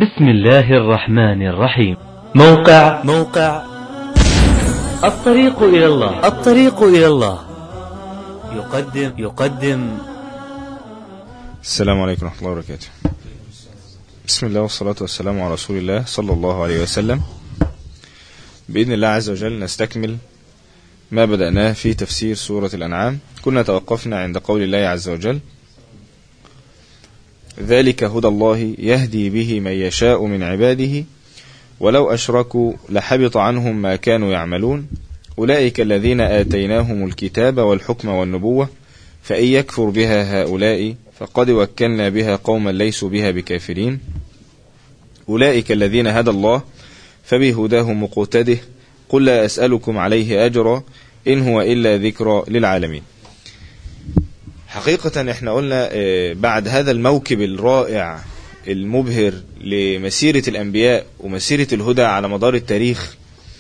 بسم الله الرحمن الرحيم موقع موقع الطريق إلى الله الطريق إلى الله يقدم يقدم السلام عليكم ورحمة الله وبركاته بسم الله والصلاة والسلام على رسول الله صلى الله عليه وسلم بإذن الله عز وجل نستكمل ما بدأناه في تفسير سورة الأنعام كنا توقفنا عند قول الله عز وجل ذلك هدى الله يهدي به من يشاء من عباده ولو أشركوا لحبط عنهم ما كانوا يعملون أولئك الذين آتيناهم الكتاب والحكم والنبوة فإن يكفر بها هؤلاء فقد وكلنا بها قوما ليسوا بها بكافرين أولئك الذين هدى الله فبهداه مقتده قل لا أسألكم عليه أجرا إن هو إلا ذكرى للعالمين حقيقة احنا قلنا بعد هذا الموكب الرائع المبهر لمسيرة الأنبياء ومسيرة الهدى على مدار التاريخ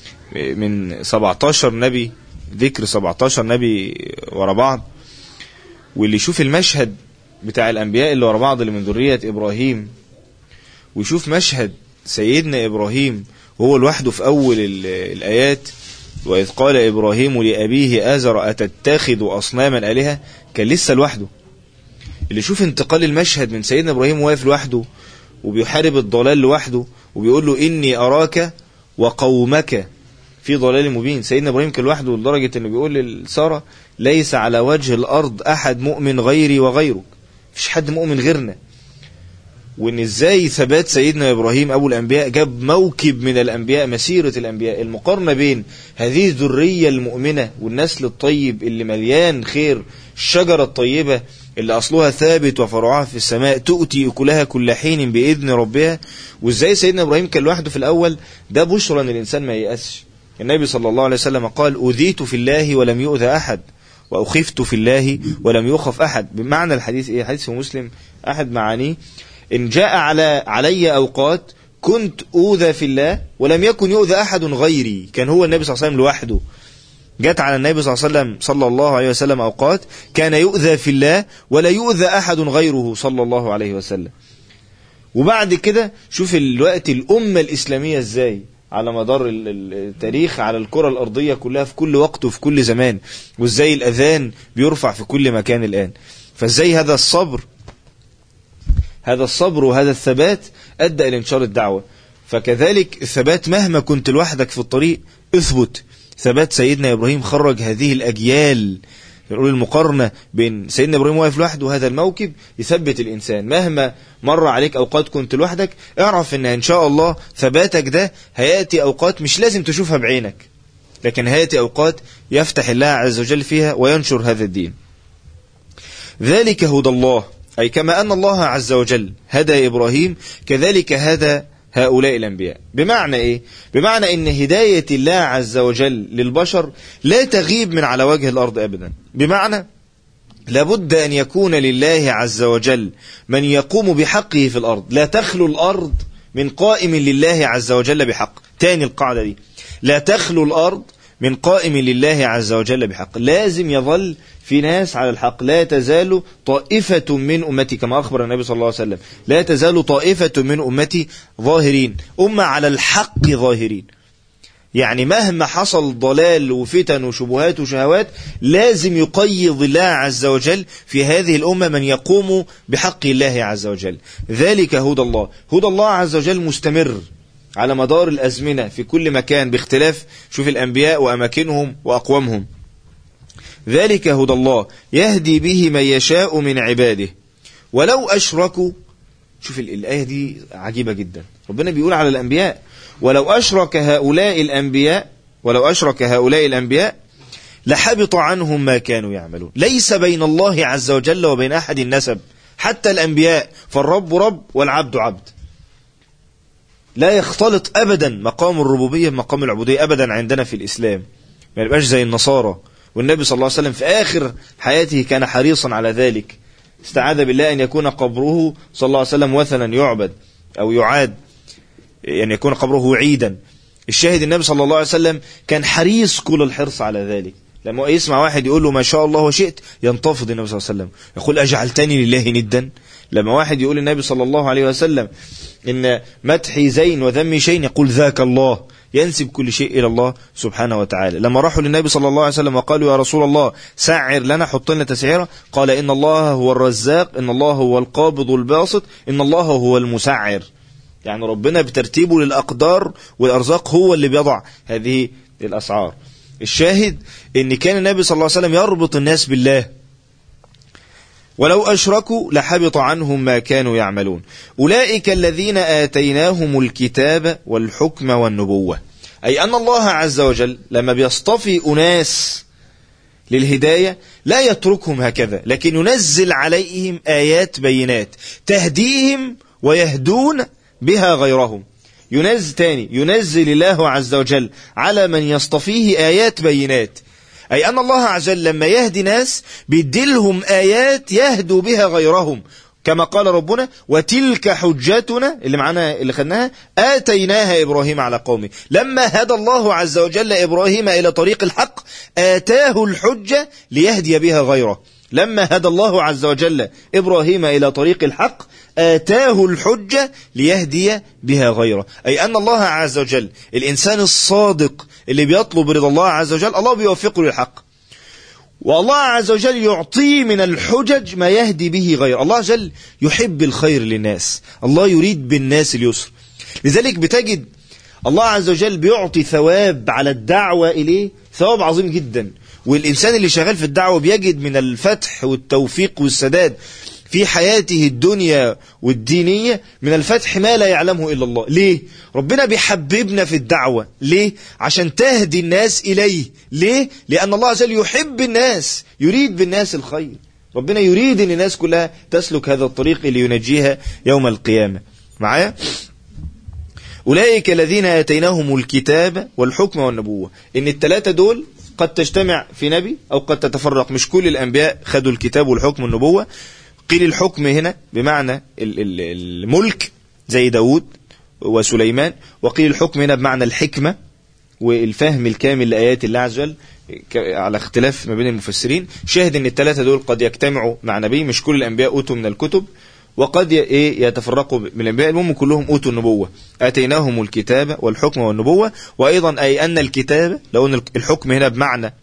من 17 نبي ذكر 17 نبي ورا بعض واللي يشوف المشهد بتاع الأنبياء اللي ورا بعض اللي من ذرية إبراهيم ويشوف مشهد سيدنا إبراهيم وهو لوحده في أول الآيات وإذ قال إبراهيم لأبيه آزر أتتخذ أصناما آلهة كان لسه لوحده اللي يشوف انتقال المشهد من سيدنا إبراهيم واقف لوحده وبيحارب الضلال لوحده وبيقول له إني أراك وقومك في ضلال مبين سيدنا إبراهيم كان لوحده لدرجة إنه بيقول لسارة ليس على وجه الأرض أحد مؤمن غيري وغيرك مفيش حد مؤمن غيرنا وان ازاي ثبات سيدنا ابراهيم ابو الانبياء جاب موكب من الانبياء مسيره الانبياء المقارنه بين هذه الذريه المؤمنه والنسل الطيب اللي مليان خير الشجره الطيبه اللي اصلها ثابت وفرعها في السماء تؤتي اكلها كل حين باذن ربها وازاي سيدنا ابراهيم كان لوحده في الاول ده بشرى ان الانسان ما ييأسش النبي صلى الله عليه وسلم قال اذيت في الله ولم يؤذى احد واخفت في الله ولم يخف احد بمعنى الحديث ايه حديث في مسلم احد معانيه إن جاء على علي أوقات كنت أوذى في الله ولم يكن يؤذى أحد غيري كان هو النبي صلى الله عليه وسلم لوحده جاءت على النبي صلى الله عليه وسلم صلى الله عليه وسلم أوقات كان يؤذى في الله ولا يؤذى أحد غيره صلى الله عليه وسلم وبعد كده شوف الوقت الأمة الإسلامية إزاي على مدار التاريخ على الكرة الأرضية كلها في كل وقت وفي كل زمان وإزاي الأذان بيرفع في كل مكان الآن فإزاي هذا الصبر هذا الصبر وهذا الثبات أدى إلى انتشار الدعوة فكذلك الثبات مهما كنت لوحدك في الطريق اثبت ثبات سيدنا إبراهيم خرج هذه الأجيال نقول المقارنة بين سيدنا إبراهيم واقف لوحده وهذا الموكب يثبت الإنسان مهما مر عليك أوقات كنت لوحدك اعرف أن إن شاء الله ثباتك ده هيأتي أوقات مش لازم تشوفها بعينك لكن هيأتي أوقات يفتح الله عز وجل فيها وينشر هذا الدين ذلك هدى الله أي كما أن الله عز وجل هدى إبراهيم كذلك هدى هؤلاء الأنبياء بمعنى إيه؟ بمعنى أن هداية الله عز وجل للبشر لا تغيب من على وجه الأرض أبدا بمعنى لابد أن يكون لله عز وجل من يقوم بحقه في الأرض لا تخلو الأرض من قائم لله عز وجل بحق تاني القاعدة دي لا تخلو الأرض من قائم لله عز وجل بحق لازم يظل في ناس على الحق لا تزال طائفة من أمتي كما أخبر النبي صلى الله عليه وسلم لا تزال طائفة من أمتي ظاهرين أمة على الحق ظاهرين يعني مهما حصل ضلال وفتن وشبهات وشهوات لازم يقيض الله عز وجل في هذه الأمة من يقوم بحق الله عز وجل ذلك هدى الله هدى الله عز وجل مستمر على مدار الأزمنة في كل مكان باختلاف شوف الأنبياء وأماكنهم وأقوامهم ذلك هدى الله يهدي به من يشاء من عباده ولو أشركوا شوف الآية دي عجيبة جدا ربنا بيقول على الأنبياء ولو أشرك هؤلاء الأنبياء ولو أشرك هؤلاء الأنبياء لحبط عنهم ما كانوا يعملون ليس بين الله عز وجل وبين أحد النسب حتى الأنبياء فالرب رب والعبد عبد لا يختلط أبدا مقام الربوبية بمقام العبودية أبدا عندنا في الإسلام ما يبقاش زي النصارى والنبي صلى الله عليه وسلم في آخر حياته كان حريصا على ذلك استعاذ بالله أن يكون قبره صلى الله عليه وسلم وثنا يعبد أو يعاد يعني يكون قبره عيدا الشاهد النبي صلى الله عليه وسلم كان حريص كل الحرص على ذلك لما يسمع واحد يقول له ما شاء الله وشئت ينتفض النبي صلى الله عليه وسلم يقول أجعلتني لله ندا لما واحد يقول النبي صلى الله عليه وسلم إن مدحي زين وذمي شين يقول ذاك الله ينسب كل شيء إلى الله سبحانه وتعالى لما راحوا للنبي صلى الله عليه وسلم وقالوا يا رسول الله سعر لنا حط لنا تسعيرة قال إن الله هو الرزاق إن الله هو القابض الباسط إن الله هو المسعر يعني ربنا بترتيبه للأقدار والأرزاق هو اللي بيضع هذه الأسعار الشاهد ان كان النبي صلى الله عليه وسلم يربط الناس بالله ولو أشركوا لحبط عنهم ما كانوا يعملون أولئك الذين آتيناهم الكتاب والحكم والنبوة أي أن الله عز وجل لما بيصطفي أناس للهداية لا يتركهم هكذا لكن ينزل عليهم آيات بينات تهديهم ويهدون بها غيرهم ينزل تاني ينزل الله عز وجل على من يصطفيه آيات بينات أي أن الله عز وجل لما يهدي ناس بيدلهم آيات يهدوا بها غيرهم كما قال ربنا وتلك حجتنا اللي معانا اللي خدناها آتيناها إبراهيم على قومه لما هدى الله عز وجل إبراهيم إلى طريق الحق آتاه الحجة ليهدي بها غيره لما هدى الله عز وجل إبراهيم إلى طريق الحق آتاه الحجة ليهدي بها غيره أي أن الله عز وجل الإنسان الصادق اللي بيطلب رضا الله عز وجل الله بيوفقه للحق والله عز وجل يعطيه من الحجج ما يهدي به غيره الله عز وجل يحب الخير للناس الله يريد بالناس اليسر لذلك بتجد الله عز وجل بيعطي ثواب على الدعوة إليه ثواب عظيم جدا والإنسان اللي شغال في الدعوة بيجد من الفتح والتوفيق والسداد في حياته الدنيا والدينية من الفتح ما لا يعلمه إلا الله ليه؟ ربنا بيحببنا في الدعوة ليه؟ عشان تهدي الناس إليه ليه؟ لأن الله عز وجل يحب الناس يريد بالناس الخير ربنا يريد أن الناس كلها تسلك هذا الطريق اللي ينجيها يوم القيامة معايا؟ أولئك الذين آتيناهم الكتاب والحكم والنبوة إن الثلاثة دول قد تجتمع في نبي أو قد تتفرق مش كل الأنبياء خدوا الكتاب والحكم والنبوة قيل الحكم هنا بمعنى الملك زي داود وسليمان وقيل الحكم هنا بمعنى الحكمة والفهم الكامل لآيات الله عز وجل على اختلاف ما بين المفسرين شاهد ان الثلاثة دول قد يجتمعوا مع نبي مش كل الأنبياء أوتوا من الكتب وقد يتفرقوا من الأنبياء المهم كلهم أوتوا النبوة آتيناهم الكتاب والحكم والنبوة وأيضا أي أن الكتاب لو أن الحكم هنا بمعنى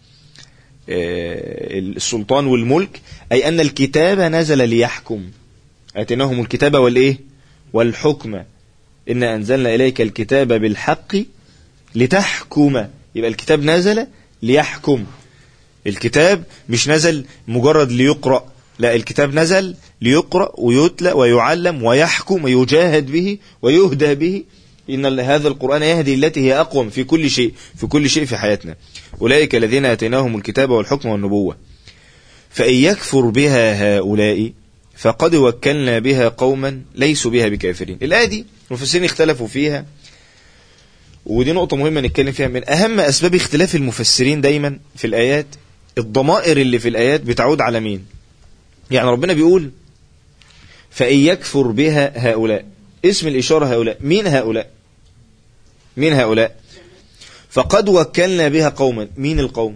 السلطان والملك أي أن الكتاب نزل ليحكم آتيناهم الكتاب والإيه والحكم إن أنزلنا إليك الكتاب بالحق لتحكم يبقى الكتاب نزل ليحكم الكتاب مش نزل مجرد ليقرأ لا الكتاب نزل ليقرأ ويتلى ويعلم ويحكم ويجاهد به ويهدى به إن هذا القرآن يهدي التي هي أقوم في كل شيء في كل شيء في حياتنا أولئك الذين آتيناهم الكتاب والحكم والنبوة فإن يكفر بها هؤلاء فقد وكلنا بها قوما ليسوا بها بكافرين الآية دي المفسرين اختلفوا فيها ودي نقطة مهمة نتكلم فيها من أهم أسباب اختلاف المفسرين دايما في الآيات الضمائر اللي في الآيات بتعود على مين يعني ربنا بيقول فإن يكفر بها هؤلاء اسم الإشارة هؤلاء مين هؤلاء مين هؤلاء فقد وكلنا بها قوما مين القوم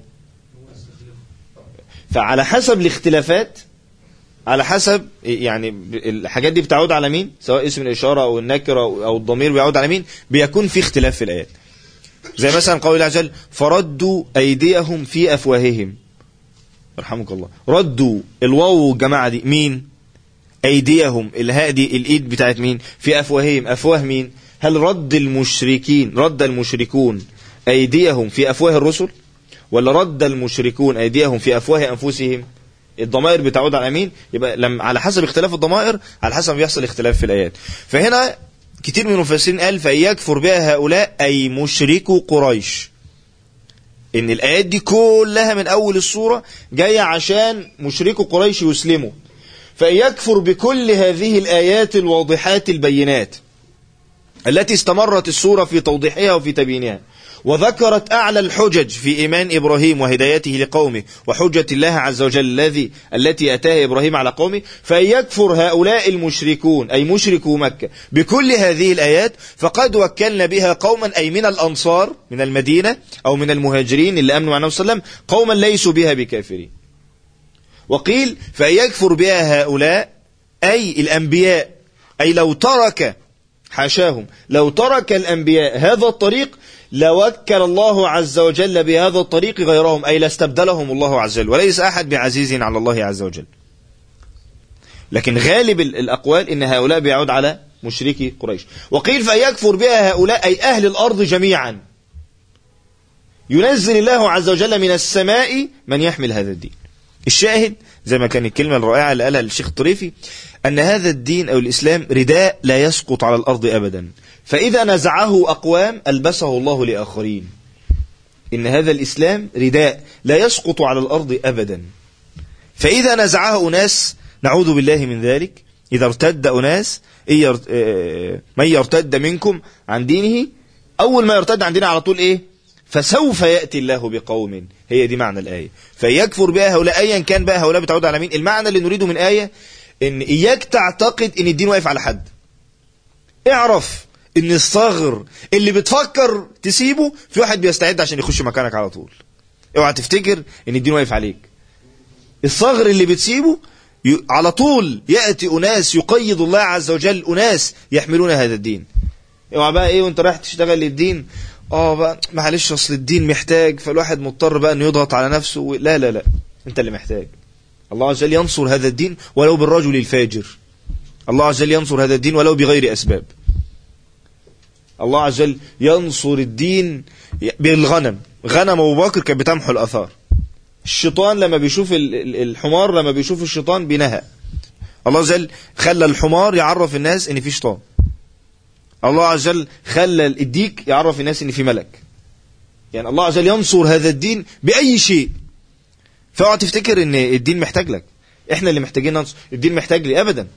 فعلى حسب الاختلافات على حسب يعني الحاجات دي بتعود على مين سواء اسم الإشارة أو النكرة أو الضمير بيعود على مين بيكون في اختلاف في الآيات زي مثلا قول الله عز وجل فردوا أيديهم في أفواههم رحمك الله ردوا الواو الجماعة دي مين أيديهم الهاء دي الإيد بتاعت مين في أفواههم أفواه مين هل رد المشركين رد المشركون أيديهم في أفواه الرسل ولا رد المشركون أيديهم في أفواه أنفسهم الضمائر بتعود على مين يبقى لما على حسب اختلاف الضمائر على حسب بيحصل اختلاف في الآيات فهنا كتير من المفسرين قال فإن يكفر بها هؤلاء أي مشركوا قريش إن الآيات دي كلها من أول الصورة جاية عشان مشركوا قريش يسلموا فإن يكفر بكل هذه الآيات الواضحات البينات التي استمرت السورة في توضيحها وفي تبيينها وذكرت أعلى الحجج في إيمان إبراهيم وهدايته لقومه وحجة الله عز وجل الذي التي أتاه إبراهيم على قومه فإن يكفر هؤلاء المشركون أي مشركو مكة بكل هذه الآيات فقد وكلنا بها قوما أي من الأنصار من المدينة أو من المهاجرين اللي أمنوا مع النبي صلى الله عليه وسلم قوما ليسوا بها بكافرين وقيل فإن يكفر بها هؤلاء أي الأنبياء أي لو ترك حاشاهم لو ترك الأنبياء هذا الطريق لوكل الله عز وجل بهذا الطريق غيرهم أي لاستبدلهم الله عز وجل وليس أحد بعزيز على الله عز وجل لكن غالب الأقوال إن هؤلاء بيعود على مشركي قريش وقيل فيكفر بها هؤلاء أي أهل الأرض جميعا ينزل الله عز وجل من السماء من يحمل هذا الدين الشاهد زي ما كان الكلمة الرائعة اللي قالها الشيخ الطريفي أن هذا الدين أو الإسلام رداء لا يسقط على الأرض أبدا فإذا نزعه أقوام ألبسه الله لآخرين إن هذا الإسلام رداء لا يسقط على الأرض أبدا فإذا نزعه أناس نعوذ بالله من ذلك إذا ارتد أناس من يرتد منكم عن دينه أول ما يرتد عن دينه على طول إيه فسوف يأتي الله بقوم هي دي معنى الآية فيكفر بها هؤلاء أيا كان بقى هؤلاء بتعود على مين المعنى اللي نريده من آية إن إياك تعتقد إن الدين واقف على حد اعرف إن الصغر اللي بتفكر تسيبه في واحد بيستعد عشان يخش مكانك على طول اوعى تفتكر إن الدين واقف عليك الصغر اللي بتسيبه على طول يأتي أناس يقيد الله عز وجل أناس يحملون هذا الدين اوعى بقى ايه وانت رايح تشتغل للدين اه بقى معلش اصل الدين محتاج فالواحد مضطر بقى انه يضغط على نفسه و... لا لا لا انت اللي محتاج الله عز وجل ينصر هذا الدين ولو بالرجل الفاجر الله عز وجل ينصر هذا الدين ولو بغير اسباب الله عز وجل ينصر الدين بالغنم غنم ابو بكر كانت بتمحو الاثار الشيطان لما بيشوف الحمار لما بيشوف الشيطان بينهى الله عز وجل خلى الحمار يعرف الناس ان في شيطان الله عز وجل خلى الديك يعرف الناس ان في ملك يعني الله عز وجل ينصر هذا الدين باي شيء فاوعى تفتكر ان الدين محتاج لك احنا اللي محتاجين ننصر الدين محتاج لي ابدا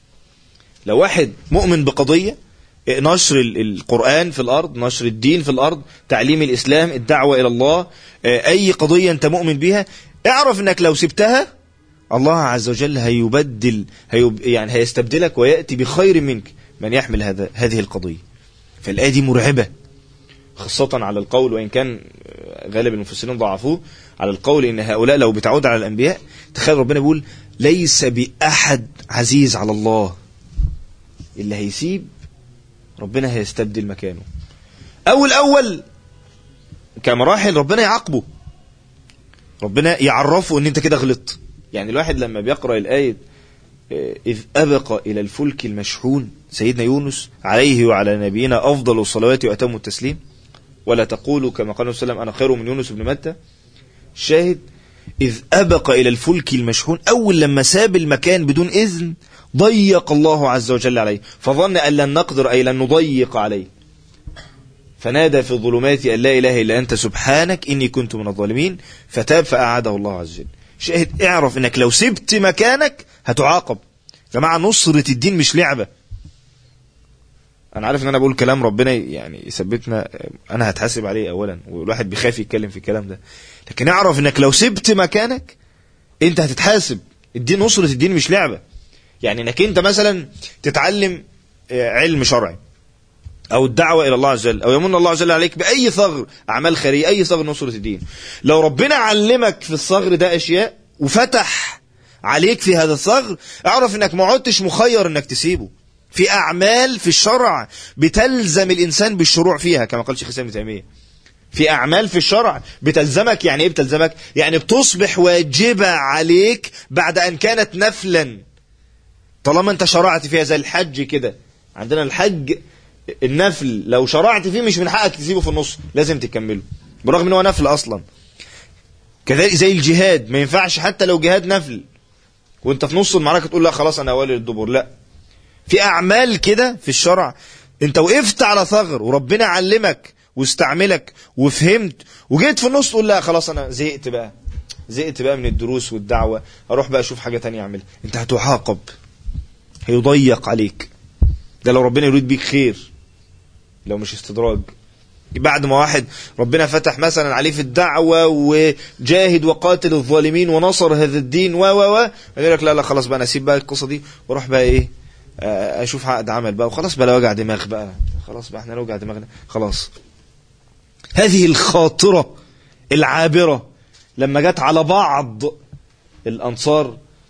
لو واحد مؤمن بقضيه نشر القرآن في الأرض نشر الدين في الأرض تعليم الإسلام الدعوة إلى الله أي قضية أنت مؤمن بها اعرف أنك لو سبتها الله عز وجل هيبدل هيب يعني هيستبدلك ويأتي بخير منك من يحمل هذا هذه القضية فالآية دي مرعبة خاصة على القول وإن كان غالب المفسرين ضعفوه على القول إن هؤلاء لو بتعود على الأنبياء تخيل ربنا بيقول ليس بأحد عزيز على الله اللي هيسيب ربنا هيستبدل مكانه أول أول كمراحل ربنا يعاقبه ربنا يعرفه ان انت كده غلطت يعني الواحد لما بيقرأ الآية إذ أبق إلى الفلك المشحون سيدنا يونس عليه وعلى نبينا أفضل الصلوات وأتم التسليم ولا تقولوا كما قال النبي صلى أنا خير من يونس بن متى الشاهد إذ أبق إلى الفلك المشحون أول لما ساب المكان بدون إذن ضيق الله عز وجل عليه فظن أن لن نقدر أي لن نضيق عليه فنادى في الظلمات أن لا إله إلا أنت سبحانك إني كنت من الظالمين فتاب فأعاده الله عز وجل شاهد اعرف انك لو سبت مكانك هتعاقب جماعة نصرة الدين مش لعبة انا عارف ان انا بقول كلام ربنا يعني يثبتنا انا هتحاسب عليه اولا والواحد بيخاف يتكلم في الكلام ده لكن اعرف انك لو سبت مكانك انت هتتحاسب الدين نصرة الدين مش لعبة يعني انك انت مثلا تتعلم علم شرعي او الدعوة الى الله عز وجل او يمن الله عز وجل عليك باي ثغر اعمال خيرية اي ثغر نصرة الدين لو ربنا علمك في الثغر ده اشياء وفتح عليك في هذا الثغر اعرف انك ما عدتش مخير انك تسيبه في اعمال في الشرع بتلزم الانسان بالشروع فيها كما قال شيخ الاسلام ابن تيميه في اعمال في الشرع بتلزمك يعني ايه بتلزمك يعني بتصبح واجبه عليك بعد ان كانت نفلا طالما انت شرعت فيها زي الحج كده عندنا الحج النفل لو شرعت فيه مش من حقك تسيبه في النص لازم تكمله برغم ان هو نفل اصلا كذلك زي الجهاد ما ينفعش حتى لو جهاد نفل وانت في نص المعركه تقول لا خلاص انا اولي الدبر لا في اعمال كده في الشرع انت وقفت على ثغر وربنا علمك واستعملك وفهمت وجيت في النص تقول لا خلاص انا زهقت بقى زهقت بقى من الدروس والدعوه اروح بقى اشوف حاجه تانية اعملها انت هتعاقب هيضيق عليك ده لو ربنا يريد بيك خير لو مش استدراج بعد ما واحد ربنا فتح مثلا عليه في الدعوة وجاهد وقاتل الظالمين ونصر هذا الدين و و و يقول لك لا لا خلاص بقى انا اسيب بقى القصة دي واروح بقى ايه اشوف عقد عمل بقى وخلاص بقى وجع دماغ بقى خلاص بقى احنا نوجع دماغنا خلاص هذه الخاطرة العابرة لما جت على بعض الانصار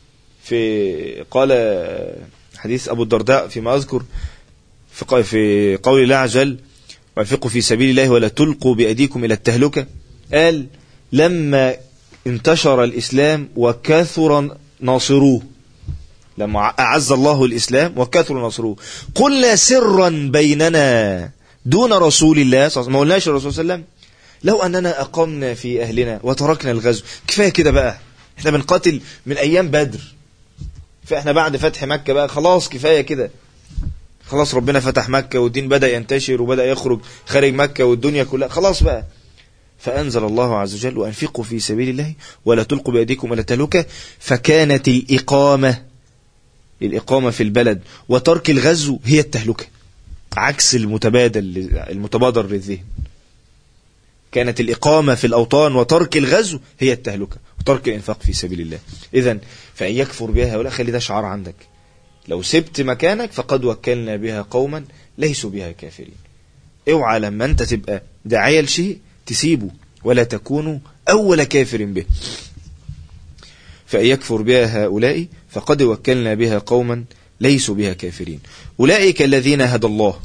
في قال حديث أبو الدرداء فيما أذكر في ق- في قول الله عز وجل وانفقوا في سبيل الله ولا تلقوا بأيديكم إلى التهلكة قال لما انتشر الإسلام وكثر ناصروه لما أعز الله الإسلام وكثر ناصروه قلنا سرا بيننا دون رسول الله صلى الله عليه وسلم ما قلناش الرسول صلى الله عليه وسلم لو أننا أقمنا في أهلنا وتركنا الغزو كفاية كده بقى احنا بنقاتل من أيام بدر فاحنا بعد فتح مكة بقى خلاص كفاية كده خلاص ربنا فتح مكة والدين بدأ ينتشر وبدأ يخرج خارج مكة والدنيا كلها خلاص بقى فأنزل الله عز وجل وأنفقوا في سبيل الله ولا تلقوا بأيديكم إلى التهلكة فكانت الإقامة الإقامة في البلد وترك الغزو هي التهلكة عكس المتبادل المتبادر للذهن كانت الإقامة في الأوطان وترك الغزو هي التهلكة وترك الإنفاق في سبيل الله إذا فإن يكفر بها هؤلاء خلي ده شعار عندك لو سبت مكانك فقد وكلنا بها قوما ليسوا بها كافرين اوعى لما انت تبقى داعية لشيء تسيبه ولا تكونوا أول كافر به فإن يكفر بها هؤلاء فقد وكلنا بها قوما ليسوا بها كافرين أولئك الذين هدى الله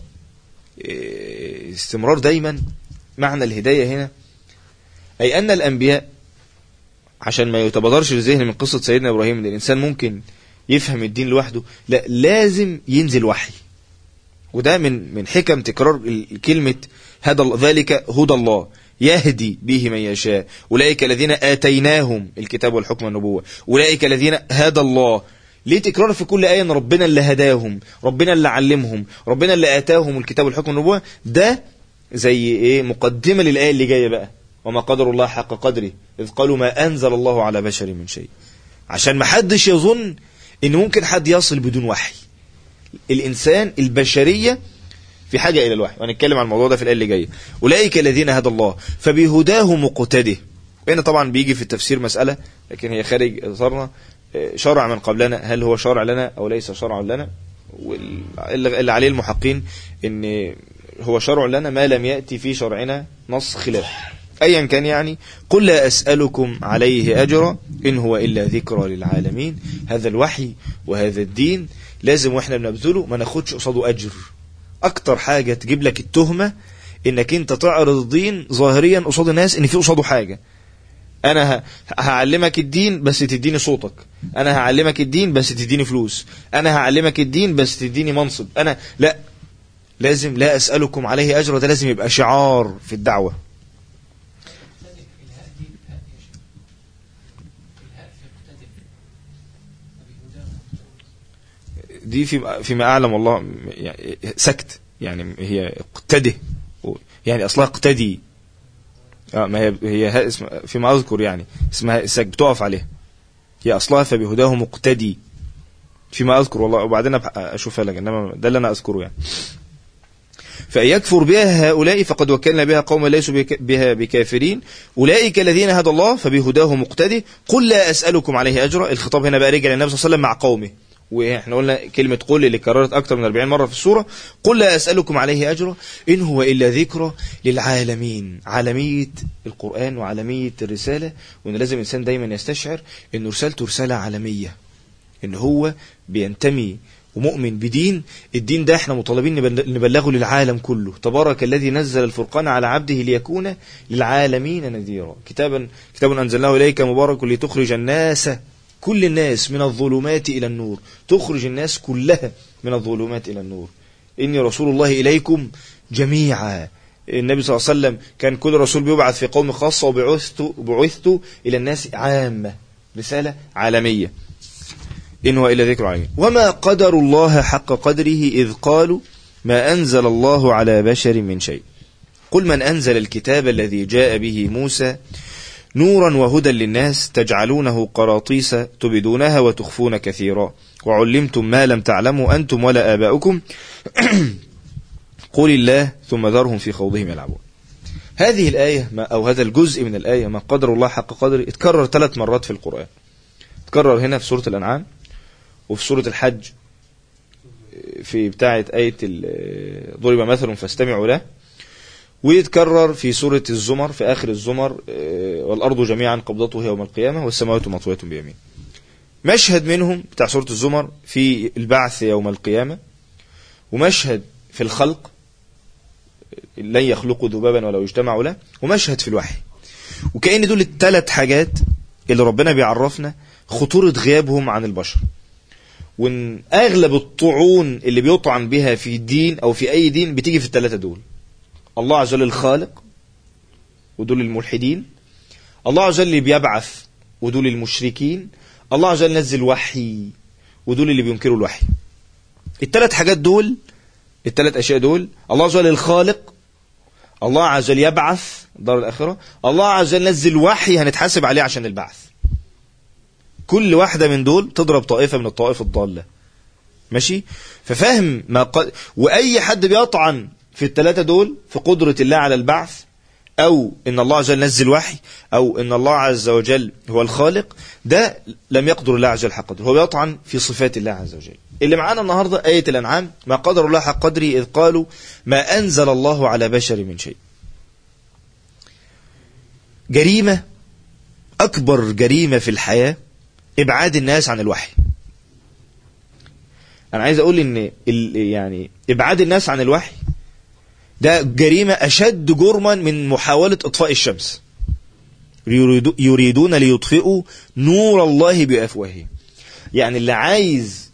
إيه، استمرار دايما معنى الهداية هنا أي أن الأنبياء عشان ما يتبادرش الذهن من قصة سيدنا إبراهيم ان الإنسان ممكن يفهم الدين لوحده لا لازم ينزل وحي وده من من حكم تكرار ال- كلمة هدى الله ذلك هدى الله يهدي به من يشاء أولئك الذين آتيناهم الكتاب والحكم والنبوة أولئك الذين هدى الله ليه تكرار في كل آية أن ربنا اللي هداهم ربنا اللي علمهم ربنا اللي آتاهم الكتاب والحكم والنبوة ده زي إيه مقدمة للآية اللي جاية بقى وما قدر الله حق قدره إذ قالوا ما أنزل الله على بشر من شيء عشان ما حدش يظن إن ممكن حد يصل بدون وحي الإنسان البشرية في حاجة إلى الوحي وهنتكلم عن الموضوع ده في الآية اللي جاية أولئك الذين هدى الله فبهداه مقتده هنا طبعا بيجي في التفسير مسألة لكن هي خارج إطارنا آه، شرع من قبلنا هل هو شرع لنا أو ليس شرع لنا واللي اللي عليه المحقين إن هو شرع لنا ما لم يأتي في شرعنا نص خلاف أيا كان يعني قل لا أسألكم عليه أجرا إن هو إلا ذكرى للعالمين هذا الوحي وهذا الدين لازم وإحنا بنبذله ما ناخدش قصاده أجر أكتر حاجة تجيب لك التهمة إنك أنت تعرض الدين ظاهريا قصاد الناس إن في قصاده حاجة أنا ه- هعلمك الدين بس تديني صوتك أنا هعلمك الدين بس تديني فلوس أنا هعلمك الدين بس تديني منصب أنا لا لازم لا أسألكم عليه أجر ده لازم يبقى شعار في الدعوة دي في فيما اعلم والله يعني سكت يعني هي اقتده يعني اصلها اقتدي اه ما هي هي ها اسم فيما اذكر يعني اسمها سك بتقف عليها هي اصلها فبهداه مقتدي فيما اذكر والله وبعدين أبح- اشوفها لك انما ده اللي انا اذكره يعني فإن يكفر بها هؤلاء فقد وكلنا بها قوما ليسوا بك- بها بكافرين أولئك الذين هدى الله فبهداه مقتدي قل لا أسألكم عليه أجرا الخطاب هنا بقى رجع للنبي صلى الله عليه وسلم مع قومه واحنا قلنا كلمة قل اللي كررت أكثر من 40 مرة في السورة قل لا أسألكم عليه أجرا إن هو إلا ذكرى للعالمين عالمية القرآن وعالمية الرسالة وإن لازم الإنسان دايما يستشعر إن رسالته رسالة عالمية إن هو بينتمي ومؤمن بدين الدين ده احنا مطالبين نبل- نبلغه للعالم كله تبارك الذي نزل الفرقان على عبده ليكون للعالمين نذيرا كتابا كتاب انزلناه اليك مبارك لتخرج الناس كل الناس من الظلمات الى النور تخرج الناس كلها من الظلمات الى النور اني رسول الله اليكم جميعا النبي صلى الله عليه وسلم كان كل رسول بيبعث في قوم خاصة وبعثت بعثت إلى الناس عامة رسالة عالمية إن هو إلا ذكر عالمين وما قدر الله حق قدره إذ قالوا ما أنزل الله على بشر من شيء قل من أنزل الكتاب الذي جاء به موسى نورا وهدى للناس تجعلونه قراطيس تبدونها وتخفون كثيرا وعلمتم ما لم تعلموا أنتم ولا آباؤكم قل الله ثم ذرهم في خوضهم يلعبون هذه الآية ما أو هذا الجزء من الآية ما قدر الله حق قدره اتكرر ثلاث مرات في القرآن اتكرر هنا في سورة الأنعام وفي سورة الحج في بتاعة آية ال- ضرب مثل فاستمعوا له ويتكرر في سورة الزمر في آخر الزمر آه، والأرض جميعا قبضته يوم القيامة والسماوات مطوية بيمين مشهد منهم بتاع سورة الزمر في البعث يوم القيامة ومشهد في الخلق لن يخلقوا ذبابا ولو اجتمعوا له ومشهد في الوحي وكأن دول الثلاث حاجات اللي ربنا بيعرفنا خطورة غيابهم عن البشر وان اغلب الطعون اللي بيطعن بها في دين او في اي دين بتيجي في الثلاثه دول الله عز وجل الخالق ودول الملحدين الله عز وجل اللي بيبعث ودول المشركين الله عز وجل نزل وحي ودول اللي بينكروا الوحي الثلاث حاجات دول الثلاث اشياء دول الله عز وجل الخالق الله عز وجل يبعث دار الاخره الله عز وجل نزل وحي هنتحاسب عليه عشان البعث كل واحدة من دول تضرب طائفة من الطوائف الضالة ماشي ففهم ما قد وأي حد بيطعن في الثلاثة دول في قدرة الله على البعث أو إن الله عز وجل نزل وحي أو إن الله عز وجل هو الخالق ده لم يقدر الله عز وجل حق قدره هو بيطعن في صفات الله عز وجل اللي معانا النهاردة آية الأنعام ما قدر الله حق قدره إذ قالوا ما أنزل الله على بشر من شيء جريمة أكبر جريمة في الحياة ابعاد الناس عن الوحي انا عايز اقول ان ال- يعني ابعاد الناس عن الوحي ده جريمة اشد جرما من محاولة اطفاء الشمس يريدو- يريدون ليطفئوا نور الله بافواههم يعني اللي عايز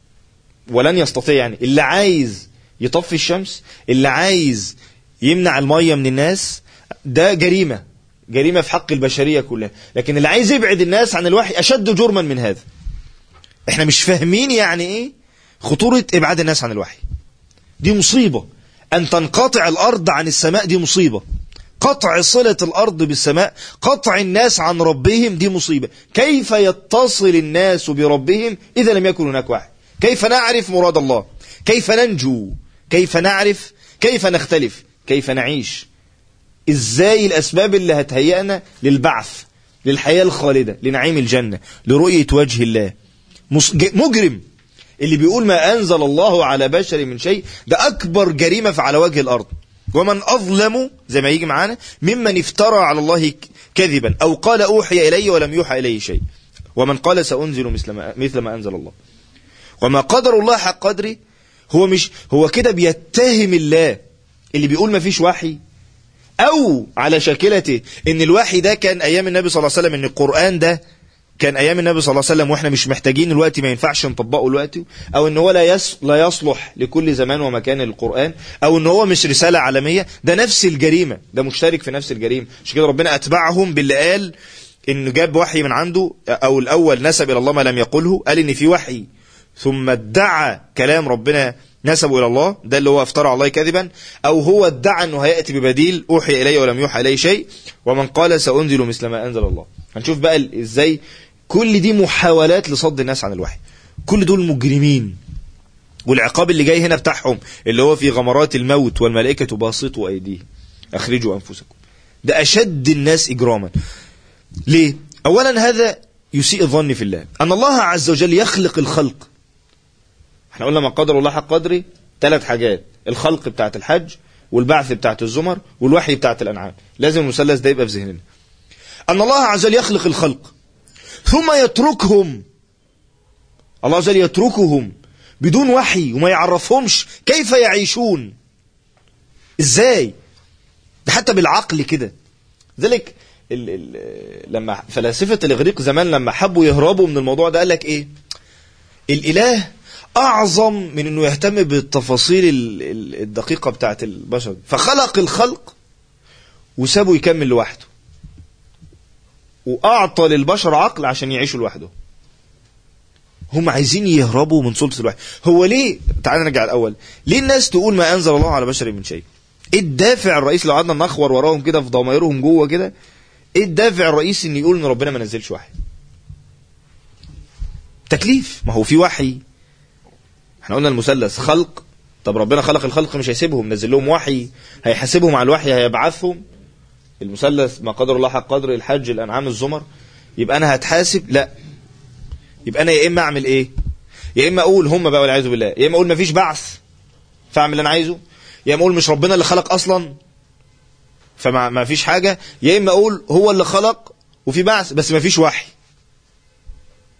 ولن يستطيع يعني اللي عايز يطفي الشمس اللي عايز يمنع المية من الناس ده جريمة جريمة في حق البشرية كلها لكن اللي عايز يبعد الناس عن الوحي أشد جرما من هذا احنا مش فاهمين يعني ايه خطورة ابعاد الناس عن الوحي دي مصيبة ان تنقطع الارض عن السماء دي مصيبة قطع صلة الارض بالسماء قطع الناس عن ربهم دي مصيبة كيف يتصل الناس بربهم اذا لم يكن هناك وحي كيف نعرف مراد الله كيف ننجو كيف نعرف كيف نختلف كيف نعيش ازاي الاسباب اللي هتهيئنا للبعث للحياة الخالدة لنعيم الجنة لرؤية وجه الله مص- ج- مجرم اللي بيقول ما أنزل الله على بشر من شيء ده أكبر جريمة في على وجه الأرض ومن أظلم زي ما يجي معانا ممن افترى على الله ك- كذبا أو قال أوحي إلي ولم يوحى إليه شيء ومن قال سأنزل مثل ما, مثل ما أنزل الله وما قدر الله حق قدره هو مش هو كده بيتهم الله اللي بيقول ما فيش وحي او على شاكلته ان الوحي ده كان ايام النبي صلى الله عليه وسلم ان القرآن ده كان ايام النبي صلى الله عليه وسلم واحنا مش محتاجين الوقت ما ينفعش نطبقه الوقت او ان هو لا يس لا يصلح لكل زمان ومكان القرآن او ان هو مش رسالة عالمية ده نفس الجريمة ده مشترك في نفس الجريمة عشان كده ربنا اتبعهم باللي قال انه جاب وحي من عنده او الاول نسب الى الله ما لم يقله قال ان في وحي ثم ادعى كلام ربنا نسبه الى الله ده اللي هو افترى على الله كذبا او هو ادعى انه هياتي ببديل اوحي اليه ولم يوحى اليه شيء ومن قال سانزل مثل ما انزل الله هنشوف بقى ال- ازاي كل دي محاولات لصد الناس عن الوحي كل دول مجرمين والعقاب اللي جاي هنا بتاعهم اللي هو في غمرات الموت والملائكه باسطوا ايديهم اخرجوا انفسكم ده اشد الناس اجراما ليه اولا هذا يسيء الظن في الله ان الله عز وجل يخلق الخلق احنا قلنا ما قدر الله حق قدره ثلاث حاجات الخلق بتاعت الحج والبعث بتاعت الزمر والوحي بتاعت الانعام لازم المثلث ده يبقى في ذهننا ان الله عز وجل يخلق الخلق ثم يتركهم الله عز وجل يتركهم بدون وحي وما يعرفهمش كيف يعيشون ازاي ده حتى بالعقل كده ذلك ال ال لما فلاسفة الإغريق زمان لما حبوا يهربوا من الموضوع ده قال لك إيه الإله أعظم من أنه يهتم بالتفاصيل ال- ال- الدقيقة بتاعت البشر فخلق الخلق وسابه يكمل لوحده وأعطى للبشر عقل عشان يعيشوا لوحده هم عايزين يهربوا من سلطة الوحي هو ليه تعال نرجع الأول ليه الناس تقول ما أنزل الله على بشر من شيء ايه الدافع الرئيسي لو قعدنا نخور وراهم كده في ضمائرهم جوه كده ايه الدافع الرئيسي ان يقول ان ربنا ما نزلش وحي تكليف ما هو في وحي احنا قلنا المثلث خلق طب ربنا خلق الخلق مش هيسيبهم نزل لهم وحي هيحاسبهم على الوحي هيبعثهم المثلث ما قدر الله حق قدر الحج الانعام الزمر يبقى انا هتحاسب لا يبقى انا يا اما اعمل ايه يا اما اقول هم بقى والعياذ بالله يا اما اقول مفيش بعث فاعمل اللي انا عايزه يا اما اقول مش ربنا اللي خلق اصلا فما ما فيش حاجه يا اما اقول هو اللي خلق وفي بعث بس ما فيش وحي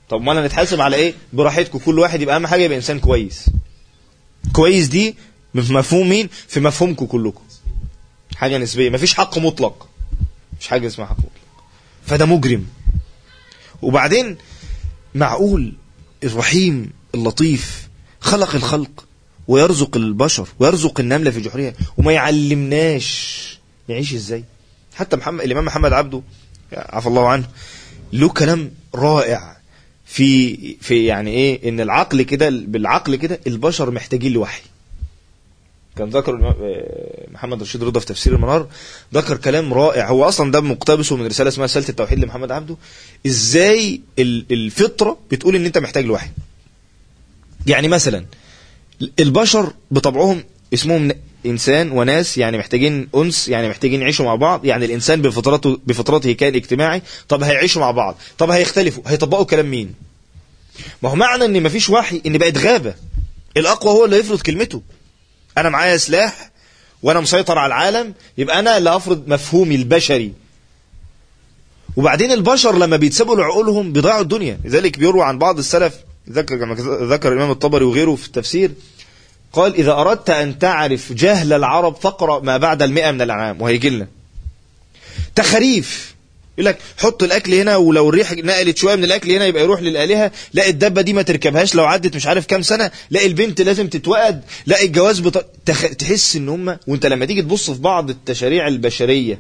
طب ما انا نتحاسب على ايه براحتكم كل واحد يبقى اهم حاجه يبقى انسان كويس كويس دي في مفهوم مين في مفهومكم كلكم حاجه نسبيه مفيش حق مطلق مش حاجه اسمها حق مطلق فده مجرم وبعدين معقول الرحيم اللطيف خلق الخلق ويرزق البشر ويرزق النملة في جحرها وما يعلمناش نعيش ازاي حتى محمد الامام محمد عبده عفى الله عنه له كلام رائع في في يعني ايه ان العقل كده بالعقل كده البشر محتاجين لوحي كان ذكر الإمام- آه، محمد رشيد رضا في تفسير المنار ذكر كلام رائع هو اصلا ده مقتبسه من رساله اسمها رساله التوحيد لمحمد عبده ازاي ال- الفطره بتقول ان انت محتاج لوحي يعني مثلا البشر بطبعهم اسمهم ن- انسان وناس يعني محتاجين انس يعني محتاجين يعيشوا مع بعض يعني الانسان بفطرته بفطرته كان اجتماعي طب هيعيشوا مع بعض طب هيختلفوا هيطبقوا كلام مين ما هو معنى ان مفيش وحي ان بقت غابه الاقوى هو اللي يفرض كلمته انا معايا سلاح وانا مسيطر على العالم يبقى انا اللي افرض مفهومي البشري وبعدين البشر لما بيتسابوا لعقولهم بيضيعوا الدنيا لذلك بيروى عن بعض السلف ذكر كما ذكر الامام الطبري وغيره في التفسير قال اذا اردت ان تعرف جهل العرب فاقرا ما بعد المئة من الانعام وهيجي لنا تخريف يقول لك حط الاكل هنا ولو الريح نقلت شويه من الاكل هنا يبقى يروح للالهه لا الدبه دي ما تركبهاش لو عدت مش عارف كام سنه لا البنت لازم تتوقد لا الجواز بط... تخ... تحس ان هم وانت لما تيجي تبص في بعض التشاريع البشريه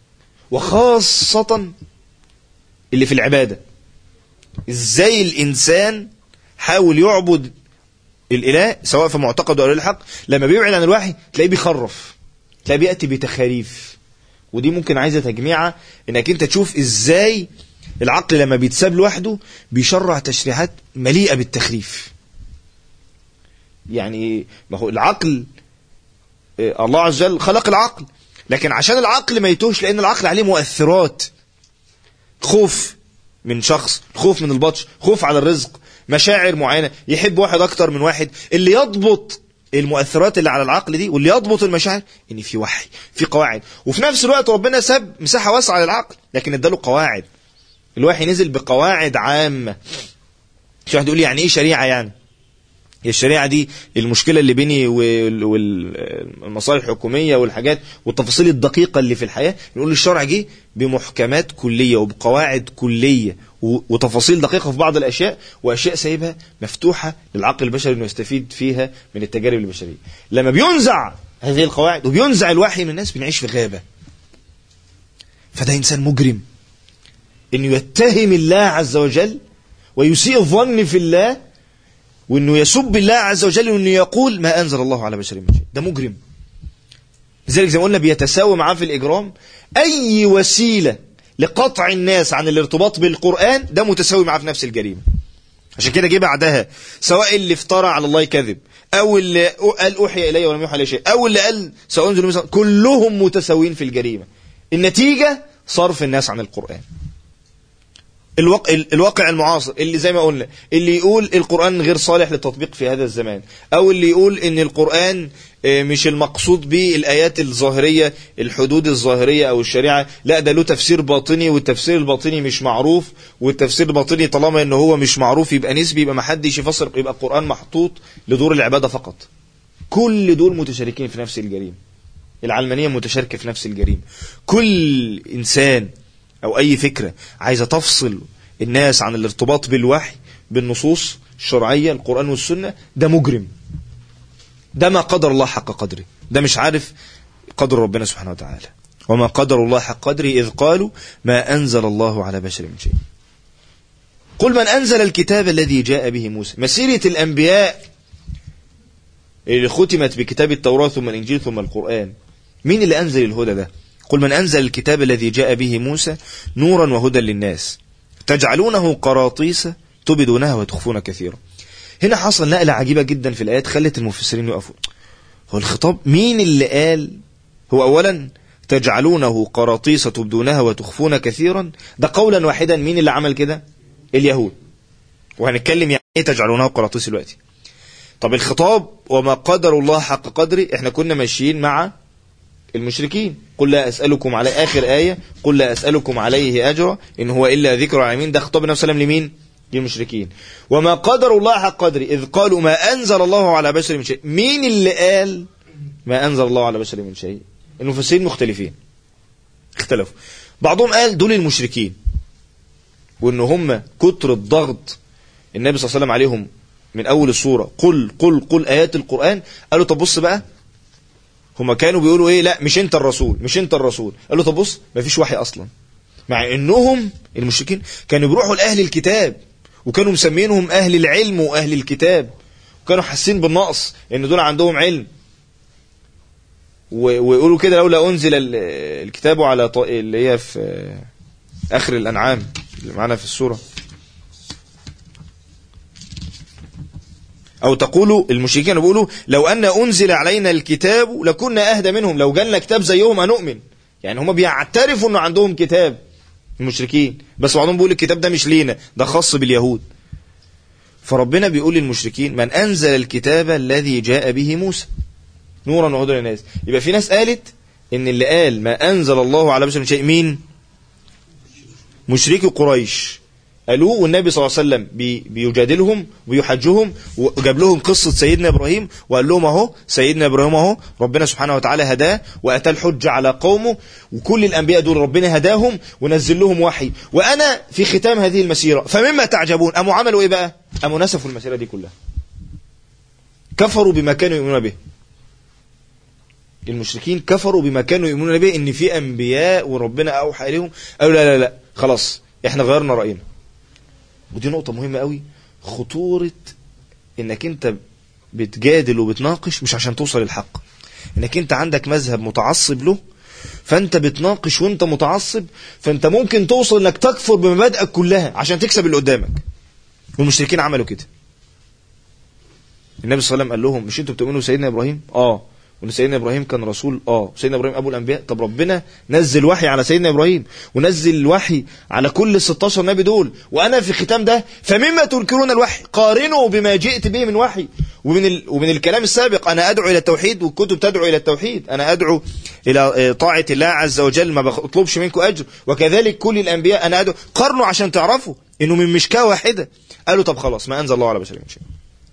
وخاصه اللي في العباده ازاي الانسان حاول يعبد الاله سواء في معتقده او الحق لما بيبعد عن الوحي تلاقيه بيخرف تلاقيه بياتي بتخاريف ودي ممكن عايزه تجميعه انك انت تشوف ازاي العقل لما بيتساب لوحده بيشرع تشريعات مليئه بالتخريف يعني ما هو العقل آه، الله عز وجل خلق العقل لكن عشان العقل ما يتوهش لان العقل عليه مؤثرات خوف من شخص خوف من البطش خوف على الرزق مشاعر معينة يحب واحد أكتر من واحد اللي يضبط المؤثرات اللي على العقل دي واللي يضبط المشاعر ان في وحي في قواعد وفي نفس الوقت ربنا ساب مساحة واسعة للعقل لكن اداله قواعد الوحي نزل بقواعد عامة في واحد يقول لي يعني ايه شريعة يعني هي الشريعة دي المشكلة اللي بيني وال- والمصالح الحكومية والحاجات والتفاصيل الدقيقة اللي في الحياة نقول الشرع جه بمحكمات كلية وبقواعد كلية و- وتفاصيل دقيقة في بعض الأشياء وأشياء سايبها مفتوحة للعقل البشري إنه يستفيد فيها من التجارب البشرية لما بينزع هذه القواعد وبينزع الوحي من الناس بنعيش في غابة فده إنسان مجرم إنه يتهم الله عز وجل ويسيء الظن في الله وانه يسب الله عز وجل وانه يقول ما انزل الله على بشر من شيء ده مجرم لذلك زي ما قلنا بيتساوى معاه في الاجرام اي وسيله لقطع الناس عن الارتباط بالقران ده متساوي معاه في نفس الجريمه عشان كده جه بعدها سواء اللي افترى على الله كذب او اللي قال اوحي الي ولم يوحى الي شيء او اللي قال سانزل مثلا كلهم متساويين في الجريمه النتيجه صرف الناس عن القران الواقع, الواقع المعاصر اللي زي ما قلنا اللي يقول القرآن غير صالح للتطبيق في هذا الزمان أو اللي يقول إن القرآن آه، مش المقصود به الآيات الظاهرية الحدود الظاهرية أو الشريعة لا ده له تفسير باطني والتفسير الباطني مش معروف والتفسير الباطني طالما إن هو مش معروف يبقى نسبي يبقى محدش يفسر يبقى القرآن محطوط لدور العبادة فقط كل دول متشاركين في نفس الجريمة العلمانية متشاركة في نفس الجريمة كل إنسان أو أي فكرة عايزة تفصل الناس عن الارتباط بالوحي بالنصوص الشرعية القرآن والسنة ده مجرم ده ما قدر الله حق قدره ده مش عارف قدر ربنا سبحانه وتعالى وما قدر الله حق قدره إذ قالوا ما أنزل الله على بشر من شيء قل من أنزل الكتاب الذي جاء به موسى مسيرة الأنبياء اللي ختمت بكتاب التوراة ثم الإنجيل ثم القرآن مين اللي أنزل الهدى ده قل من أنزل الكتاب الذي جاء به موسى نورا وهدى للناس تجعلونه قراطيس تبدونها وتخفون كثيرا هنا حصل نقلة عجيبة جدا في الآيات خلت المفسرين يقفوا هو الخطاب مين اللي قال هو أولا تجعلونه قراطيس تبدونها وتخفون كثيرا ده قولا واحدا مين اللي عمل كده اليهود وهنتكلم يعني ايه تجعلونه قراطيس دلوقتي طب الخطاب وما قدر الله حق قدره احنا كنا ماشيين مع المشركين قل لا أسألكم على آخر آية قل لا أسألكم عليه أجرا إن هو إلا ذكر العالمين ده خطاب النبي صلى الله عليه وسلم لمين للمشركين وما قدروا الله حق قدره إذ قالوا ما أنزل الله على بشر من شيء مين اللي قال ما أنزل الله على بشر من شيء المفسرين مختلفين اختلفوا بعضهم قال دول المشركين وان هم كتر الضغط النبي صلى الله عليه وسلم عليهم من اول السوره قل قل قل ايات القران قالوا طب بص بقى هما كانوا بيقولوا ايه لا مش انت الرسول مش انت الرسول قالوا طب بص مفيش وحي اصلا مع انهم المشركين كانوا بيروحوا لاهل الكتاب وكانوا مسمينهم اهل العلم واهل الكتاب وكانوا حاسين بالنقص ان دول عندهم علم و- ويقولوا كده لولا انزل ال- الكتاب على ط- اللي هي في آه، اخر الانعام اللي معانا في السوره او تقولوا المشركين بيقولوا لو ان انزل علينا الكتاب لكنا اهدى منهم لو جالنا كتاب زيهم هنؤمن يعني هم بيعترفوا انه عندهم كتاب المشركين بس بعضهم بيقول الكتاب ده مش لينا ده خاص باليهود فربنا بيقول للمشركين من انزل الكتاب الذي جاء به موسى نورا وهدى للناس يبقى في ناس قالت ان اللي قال ما انزل الله على بشر من شيء مين مشركي قريش قالوه والنبي صلى الله عليه وسلم بي بيجادلهم ويحجهم وجاب لهم قصة سيدنا إبراهيم وقال لهم أهو سيدنا إبراهيم أهو ربنا سبحانه وتعالى هداه وأتى الحجة على قومه وكل الأنبياء دول ربنا هداهم ونزل لهم وحي وأنا في ختام هذه المسيرة فمما تعجبون أموا عملوا إيه بقى أموا نسفوا المسيرة دي كلها كفروا بما كانوا يؤمنون به المشركين كفروا بما كانوا يؤمنون به ان في انبياء وربنا اوحى اليهم قالوا لا لا لا خلاص احنا غيرنا راينا ودي نقطه مهمه قوي خطوره انك انت بتجادل وبتناقش مش عشان توصل للحق انك انت عندك مذهب متعصب له فانت بتناقش وانت متعصب فانت ممكن توصل انك تكفر بمبادئك كلها عشان تكسب اللي قدامك والمشركين عملوا كده النبي صلى الله عليه وسلم قال لهم مش انتوا بتؤمنوا سيدنا ابراهيم اه وان سيدنا ابراهيم كان رسول اه سيدنا ابراهيم ابو الانبياء طب ربنا نزل وحي على سيدنا ابراهيم ونزل الوحي على كل ال 16 نبي دول وانا في ختام ده فمما تنكرون الوحي قارنوا بما جئت به من وحي ومن ال... ومن الكلام السابق انا ادعو الى التوحيد والكتب تدعو الى التوحيد انا ادعو الى آه، طاعه الله عز وجل ما بطلبش منكم اجر وكذلك كل الانبياء انا ادعو قارنوا عشان تعرفوا انه من مشكاه واحده قالوا طب خلاص ما انزل الله على بشر من شيء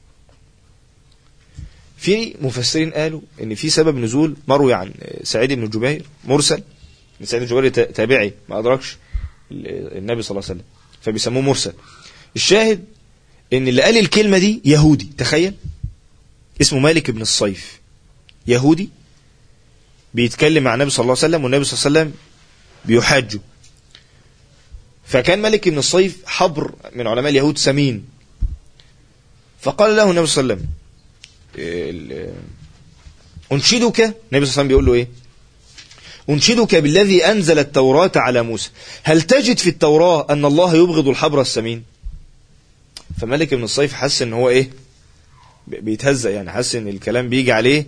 في مفسرين قالوا ان في سبب نزول مروي عن سعيد بن جبير مرسل سعيد بن جبير تا- تابعي ما ادركش ال- النبي صلى الله عليه وسلم فبيسموه مرسل الشاهد ان اللي قال الكلمه دي يهودي تخيل اسمه مالك بن الصيف يهودي بيتكلم مع النبي صلى الله عليه وسلم والنبي صلى الله عليه وسلم بيحاجه فكان مالك بن الصيف حبر من علماء اليهود سمين فقال له النبي صلى الله عليه وسلم ال- أنشدك النبي صلى الله عليه وسلم بيقول له إيه أنشدك بالذي أنزل التوراة على موسى هل تجد في التوراة أن الله يبغض الحبر السمين فملك بن الصيف حس ان هو ايه ب- بيتهزأ يعني حس ان الكلام بيجي عليه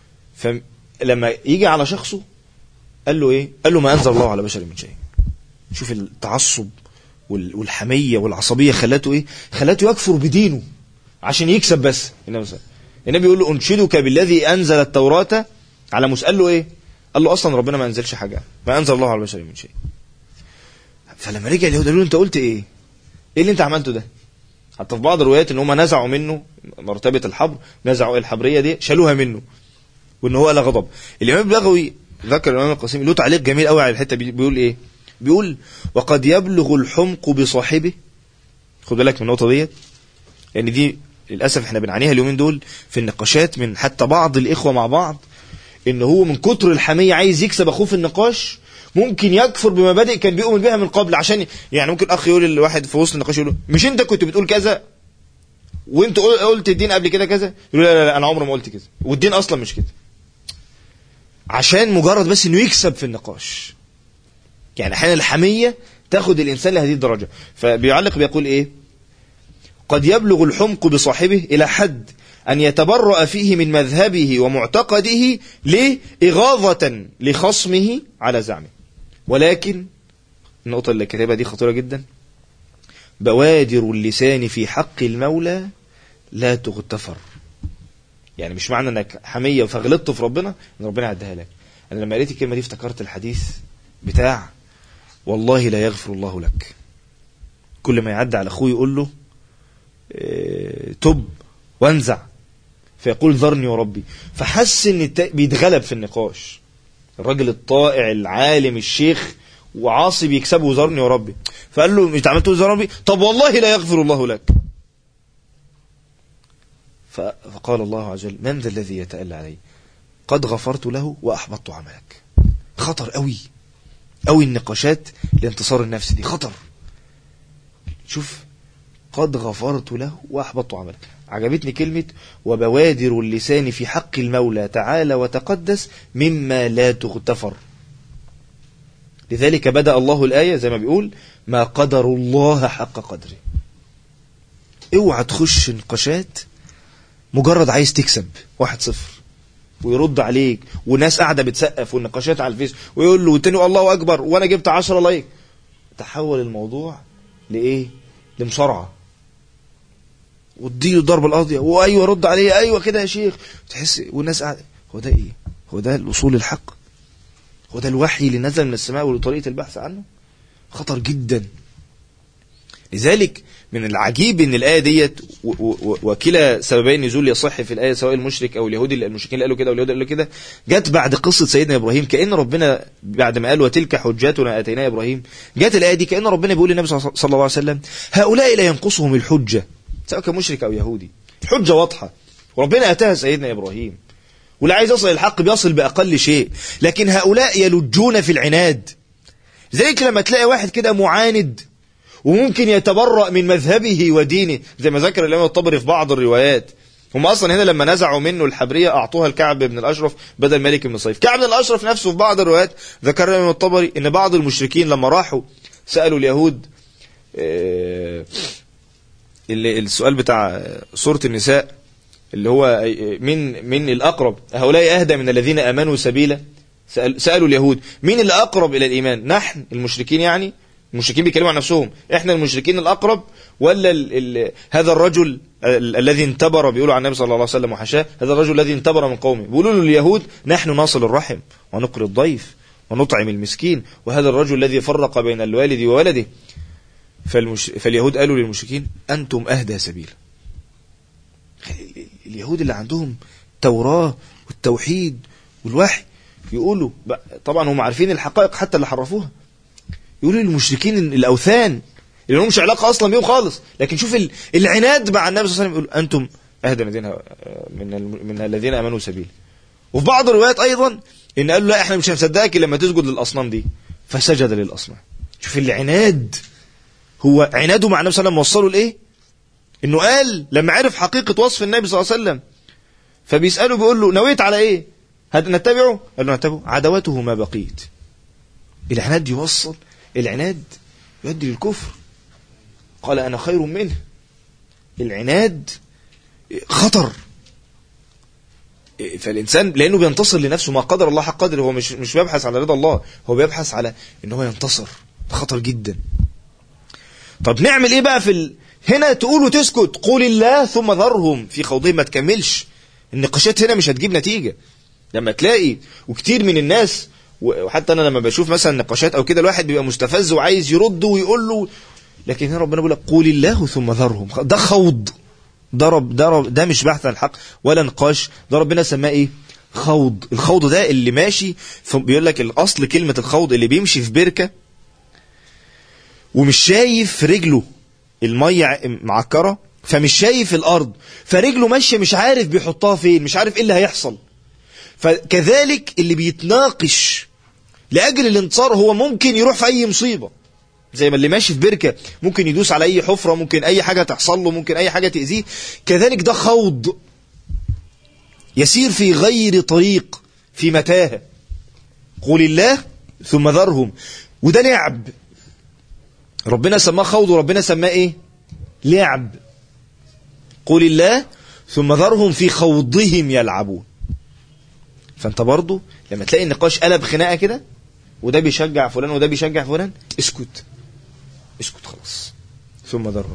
فلما يجي على شخصه قال له ايه قال له ما انزل الله على بشر من شيء شوف التعصب وال- والحميه والعصبيه خلته ايه خلته يكفر بدينه عشان يكسب بس النبي صلى الله عليه وسلم. النبي يقول له انشدك بالذي انزل التوراة على موسى قال له ايه قال له اصلا ربنا ما انزلش حاجه ما انزل الله على البشر من شيء فلما رجع اليهود قالوا له انت قلت ايه ايه اللي انت عملته ده حتى في بعض الروايات ان هم نزعوا منه مرتبه الحبر نزعوا الحبريه دي شالوها منه وان هو لا غضب الامام البغوي ذكر الامام القاسمي له تعليق جميل قوي على الحته دي، بيقول ايه بيقول وقد يبلغ الحمق بصاحبه خد بالك من النقطه ديت لان دي للاسف احنا بنعانيها اليومين دول في النقاشات من حتى بعض الاخوه مع بعض ان هو من كتر الحميه عايز يكسب اخوه في النقاش ممكن يكفر بمبادئ كان بيؤمن بها من قبل عشان يعني ممكن اخ يقول لواحد في وسط النقاش يقول له مش انت كنت بتقول كذا وانت قل- قلت الدين قبل كده كذا يقول لا لا, لا انا عمري ما قلت كذا والدين اصلا مش كده عشان مجرد بس انه يكسب في النقاش يعني احيانا الحميه تاخد الانسان لهذه الدرجه فبيعلق بيقول ايه قد يبلغ الحمق بصاحبه الى حد ان يتبرأ فيه من مذهبه ومعتقده لإغاظة لخصمه على زعمه ولكن النقطة اللي كاتبها دي خطيرة جدا بوادر اللسان في حق المولى لا تغتفر يعني مش معنى انك حمية فغلطت في ربنا ان ربنا يعديها لك انا لما قريت الكلمة دي افتكرت الحديث بتاع والله لا يغفر الله لك كل ما يعدي على اخوه يقول له آه، تب وانزع فيقول ذرني وربي فحس ان التا- بيتغلب في النقاش الراجل الطائع العالم الشيخ وعاصي بيكسبه ذرني وربي فقال له مش عملت ذرني وربي طب والله لا يغفر الله لك ف- فقال الله عز وجل من ذا الذي يتألى علي قد غفرت له وأحبطت عملك خطر قوي قوي النقاشات لانتصار النفس دي خطر شوف قد غفرت له وأحبطت عملك عجبتني كلمة وبوادر اللسان في حق المولى تعالى وتقدس مما لا تغتفر لذلك بدأ الله الآية زي ما بيقول ما قدر الله حق قدره اوعى تخش نقاشات مجرد عايز تكسب واحد صفر ويرد عليك وناس قاعدة بتسقف والنقاشات على الفيس ويقول له والتاني الله أكبر وأنا جبت عشرة لايك تحول الموضوع لإيه لمصارعة واديله ضرب القاضية وايوه رد عليه ايوه كده يا شيخ تحس والناس قاعده هو ده ايه هو ده الاصول الحق هو ده الوحي اللي نزل من السماء ولطريقه البحث عنه خطر جدا لذلك من العجيب ان الايه ديت و- و- وكلا سببي النزول يصح في الايه سواء المشرك او اليهودي اللي- المشركين اللي قالوا كده واليهود اللي قالوا كده جت بعد قصه سيدنا ابراهيم كان ربنا بعد ما قال وتلك حجاتنا اتيناها ابراهيم جت الايه دي كان ربنا بيقول للنبي صلى الله عليه وسلم هؤلاء لا ينقصهم الحجه سواء كان مشرك او يهودي الحجه واضحه وربنا اتاها سيدنا ابراهيم واللي عايز يصل الحق بيصل باقل شيء لكن هؤلاء يلجون في العناد زيك لما تلاقي واحد كده معاند وممكن يتبرأ من مذهبه ودينه زي ما ذكر الإمام الطبري في بعض الروايات هم أصلا هنا لما نزعوا منه الحبرية أعطوها الكعب بن الأشرف بدل مالك بن صيف كعب بن الأشرف نفسه في بعض الروايات ذكر الإمام الطبري إن بعض المشركين لما راحوا سألوا اليهود آه، اللي السؤال بتاع سورة النساء اللي هو من من الأقرب هؤلاء أهدى من الذين آمنوا سبيلا سأل سألوا اليهود مين اللي أقرب إلى الإيمان نحن المشركين يعني المشركين بيتكلموا عن نفسهم احنا المشركين الأقرب ولا ال ال هذا الرجل ال الذي انتبر بيقولوا عن النبي صلى الله عليه وسلم وحشاه هذا الرجل الذي انتبر من قومه بيقولوا له اليهود نحن نصل الرحم ونقري الضيف ونطعم المسكين وهذا الرجل الذي فرق بين الوالد وولده فالمش... فاليهود قالوا للمشركين أنتم أهدى سبيلا اليهود اللي عندهم توراة والتوحيد والوحي يقولوا طبعا هم عارفين الحقائق حتى اللي حرفوها يقولوا للمشركين الأوثان اللي لهمش علاقة أصلا بيهم خالص لكن شوف العناد مع النبي صلى الله عليه وسلم يقول أنتم أهدى من من من الذين آمنوا سبيلا وفي بعض الروايات أيضا إن قالوا لا إحنا مش هنصدقك لما تسجد للأصنام دي فسجد للأصنام شوف العناد هو عناده مع النبي صلى الله عليه وسلم وصله لإيه إنه قال لما عرف حقيقة وصف النبي صلى الله عليه وسلم فبيسأله بيقول له نويت على إيه نتبعه قال له نتبعه عدوته ما بقيت العناد يوصل العناد يؤدي للكفر قال أنا خير منه العناد خطر فالإنسان لأنه بينتصر لنفسه ما قدر الله حق قدره هو مش مش بيبحث على رضا الله هو بيبحث على إن هو ينتصر ده خطر جدا طب نعمل إيه بقى في ال... هنا تقول وتسكت قول الله ثم ذرهم في خوضهم ما تكملش النقاشات هنا مش هتجيب نتيجة لما تلاقي وكتير من الناس وحتى انا لما بشوف مثلا نقاشات او كده الواحد بيبقى مستفز وعايز يرد ويقول له لكن هنا ربنا بيقول لك قول الله ثم ذرهم ده خوض ده رب ده رب ده مش بحث عن الحق ولا نقاش ده ربنا سماه ايه خوض الخوض ده اللي ماشي بيقول لك الاصل كلمه الخوض اللي بيمشي في بركه ومش شايف رجله الميه معكره فمش شايف الارض فرجله ماشيه مش عارف بيحطها فين مش عارف ايه اللي هيحصل فكذلك اللي بيتناقش لأجل الانتصار هو ممكن يروح في أي مصيبة زي ما اللي ماشي في بركة ممكن يدوس على أي حفرة ممكن أي حاجة تحصل له ممكن أي حاجة تأذيه كذلك ده خوض يسير في غير طريق في متاهة قول الله ثم ذرهم وده لعب ربنا سماه خوض وربنا سماه ايه لعب قول الله ثم ذرهم في خوضهم يلعبون فانت برضو لما تلاقي النقاش قلب خناقه كده وده بيشجع فلان وده بيشجع فلان اسكت اسكت خلاص ثم ذرهم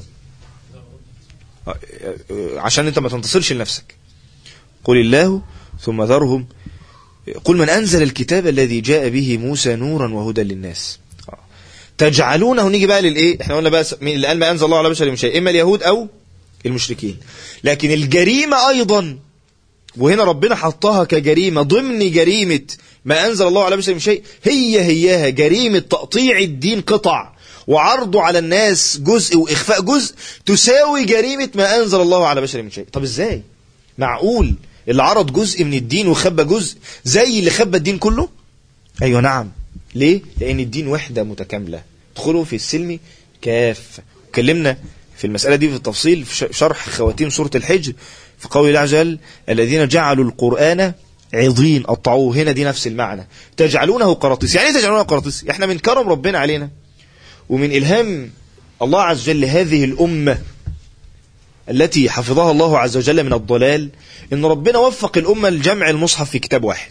عشان انت ما تنتصرش لنفسك قل الله ثم ذرهم قل من انزل الكتاب الذي جاء به موسى نورا وهدى للناس تجعلونه نيجي بقى للايه احنا قلنا بقى س- مين اللي قال ما انزل الله على بشر من شيء اما اليهود او المشركين لكن الجريمه ايضا وهنا ربنا حطها كجريمه ضمن جريمه ما انزل الله على بشر من شيء هي هياها جريمه تقطيع الدين قطع وعرضه على الناس جزء واخفاء جزء تساوي جريمه ما انزل الله على بشر من شيء طب ازاي معقول اللي عرض جزء من الدين وخبى جزء زي اللي خبى الدين كله ايوه نعم ليه لان الدين وحده متكامله ادخلوا في السلم كافه اتكلمنا في المساله دي في التفصيل في ش- شرح خواتيم سوره الحجر في قول الله عز وجل الذين جعلوا القران عضين قطعوه هنا دي نفس المعنى تجعلونه قراطيس يعني ايه تجعلونه قراطيس احنا من كرم ربنا علينا ومن الهام الله عز وجل لهذه الامه التي حفظها الله عز وجل من الضلال ان ربنا وفق الامه لجمع المصحف في كتاب واحد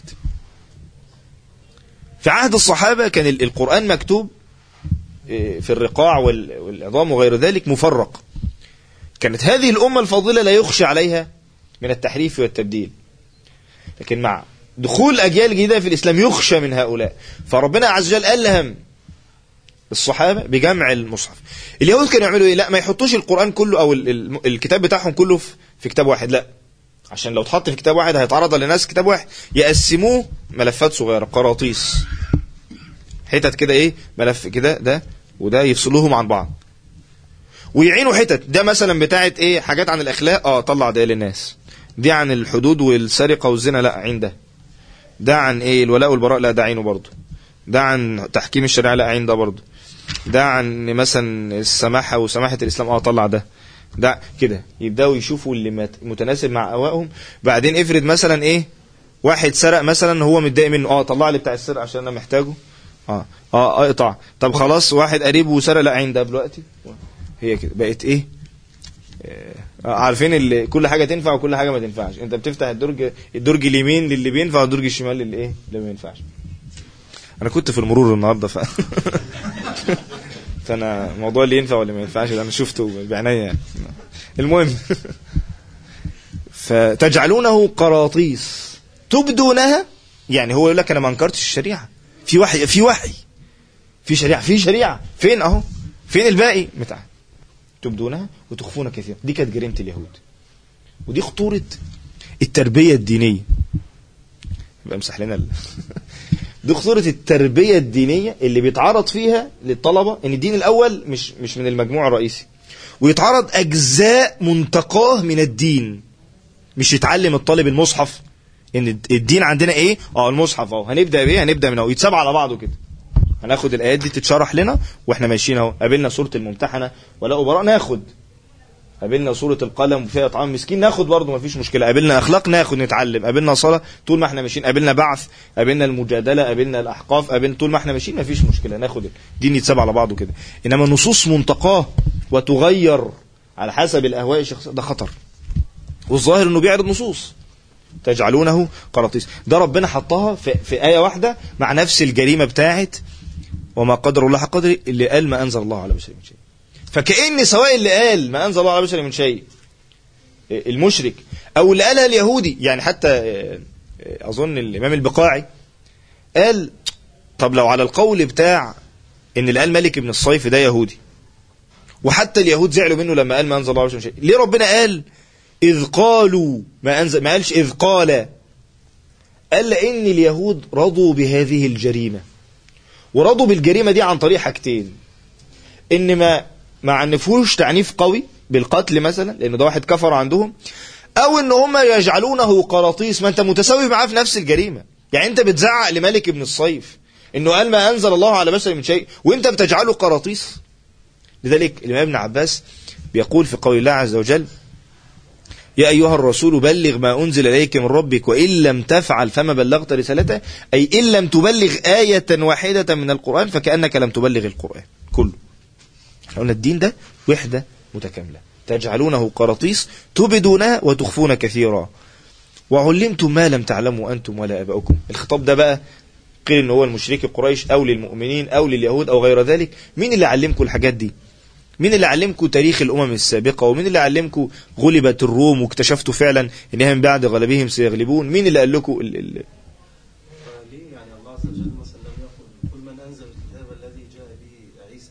في عهد الصحابة كان ال- القرآن مكتوب إيه، في الرقاع وال- والعظام وغير ذلك مفرق كانت هذه الأمة الفاضلة لا يخشى عليها من التحريف والتبديل لكن مع دخول أجيال جديدة في الإسلام يخشى من هؤلاء فربنا عز وجل ألهم الصحابة بجمع المصحف اليهود كانوا يعملوا إيه لا ما يحطوش القرآن كله أو ال- ال- الكتاب بتاعهم كله في- في كتاب واحد لا عشان لو اتحط في كتاب واحد هيتعرض لناس كتاب واحد يقسموه ملفات صغيرة قراطيس حتت كده ايه ملف كده ده وده يفصلوهم عن بعض ويعينوا حتت ده مثلا بتاعت ايه حاجات عن الاخلاق اه طلع ده للناس دي عن الحدود والسرقه والزنا لا عين ده ده عن ايه الولاء والبراء لا ده عينه برضه ده عن تحكيم الشريعه لا عين ده برضه ده عن مثلا السماحه وسماحه الاسلام اه طلع ده ده كده يبداوا يشوفوا اللي مت- متناسب مع اوائهم بعدين افرض مثلا ايه واحد سرق مثلا هو متضايق منه اه طلع لي بتاع السرقه عشان انا محتاجه اه اه اه اقطع طب خلاص واحد قريبه سرق لا عين ده دلوقتي هي كده بقت ايه آه عارفين اللي كل حاجه تنفع وكل حاجه ما تنفعش انت بتفتح الدرج الدرج اليمين للي بينفع والدرج الشمال للي ايه اللي ما ينفعش انا كنت في المرور النهارده ف فانا الموضوع اللي ينفع واللي ما ينفعش ده انا شفته بعناية يعني المهم فتجعلونه قراطيس تبدونها يعني هو يقول لك انا ما انكرتش الشريعه في وحي في وحي في شريعه في شريعه فين اهو فين الباقي متاع تبدونها وتخفون كثيرا دي كانت جريمه اليهود ودي خطوره التربيه الدينيه يبقى امسح لنا ال... دي خطوره التربيه الدينيه اللي بيتعرض فيها للطلبه ان الدين الاول مش مش من المجموع الرئيسي ويتعرض اجزاء منتقاه من الدين مش يتعلم الطالب المصحف ان الدين عندنا ايه اه المصحف اهو هنبدا بايه هنبدا من اهو يتساب على بعضه كده هناخد الايات دي تتشرح لنا واحنا ماشيين اهو قابلنا سوره الممتحنه ولا براء ناخد قابلنا سوره القلم وفيها اطعام مسكين ناخد برضه مفيش مشكله قابلنا اخلاق ناخد نتعلم قابلنا صلاه طول ما احنا ماشيين قابلنا بعث قابلنا المجادله قابلنا الاحقاف قابلنا طول ما احنا ماشيين مفيش مشكله ناخد الدين يتساب على بعضه كده انما نصوص منتقاه وتغير على حسب الاهواء الشخصيه ده خطر والظاهر انه بيعرض نصوص تجعلونه قراطيس ده ربنا حطها في, في آية واحدة مع نفس الجريمة بتاعت وما قدر الله حق قدره اللي قال ما أنزل الله على بشر من شيء فكأن سواء اللي قال ما أنزل الله على بشر من شيء المشرك أو اللي قالها اليهودي يعني حتى أظن الإمام البقاعي قال طب لو على القول بتاع إن اللي قال ملك ابن الصيف ده يهودي وحتى اليهود زعلوا منه لما قال ما أنزل الله على بشر من شيء ليه ربنا قال إذ قالوا ما أنزل ما قالش إذ قال قال لأن اليهود رضوا بهذه الجريمة ورضوا بالجريمة دي عن طريق حاجتين إن ما ما عنفوش تعنيف قوي بالقتل مثلا لأن ده واحد كفر عندهم أو إن هم يجعلونه قراطيس ما أنت متساوي معاه في نفس الجريمة يعني أنت بتزعق لملك ابن الصيف إنه قال ما أنزل الله على بشر من شيء وأنت بتجعله قراطيس لذلك الإمام ابن عباس بيقول في قول الله عز وجل يا أيها الرسول بلغ ما أنزل إليك من ربك وإن لم تفعل فما بلغت رسالته أي إن لم تبلغ آية واحدة من القرآن فكأنك لم تبلغ القرآن كله قلنا الدين ده وحدة متكاملة تجعلونه قراطيس تبدونها وتخفون كثيرا وعلمتم ما لم تعلموا أنتم ولا أباؤكم الخطاب ده بقى قيل إن هو المشرك قريش أو للمؤمنين أو لليهود أو غير ذلك مين اللي علمكم الحاجات دي مين اللي علمكم تاريخ الأمم السابقة ومين اللي علمكم غلبت الروم واكتشفتوا فعلا إنها من بعد غلبهم سيغلبون مين اللي قال لكم ال ال ليه يعني الله عز وجل مثلا لم يقل قل من انزل الكتاب الذي جاء به عيسى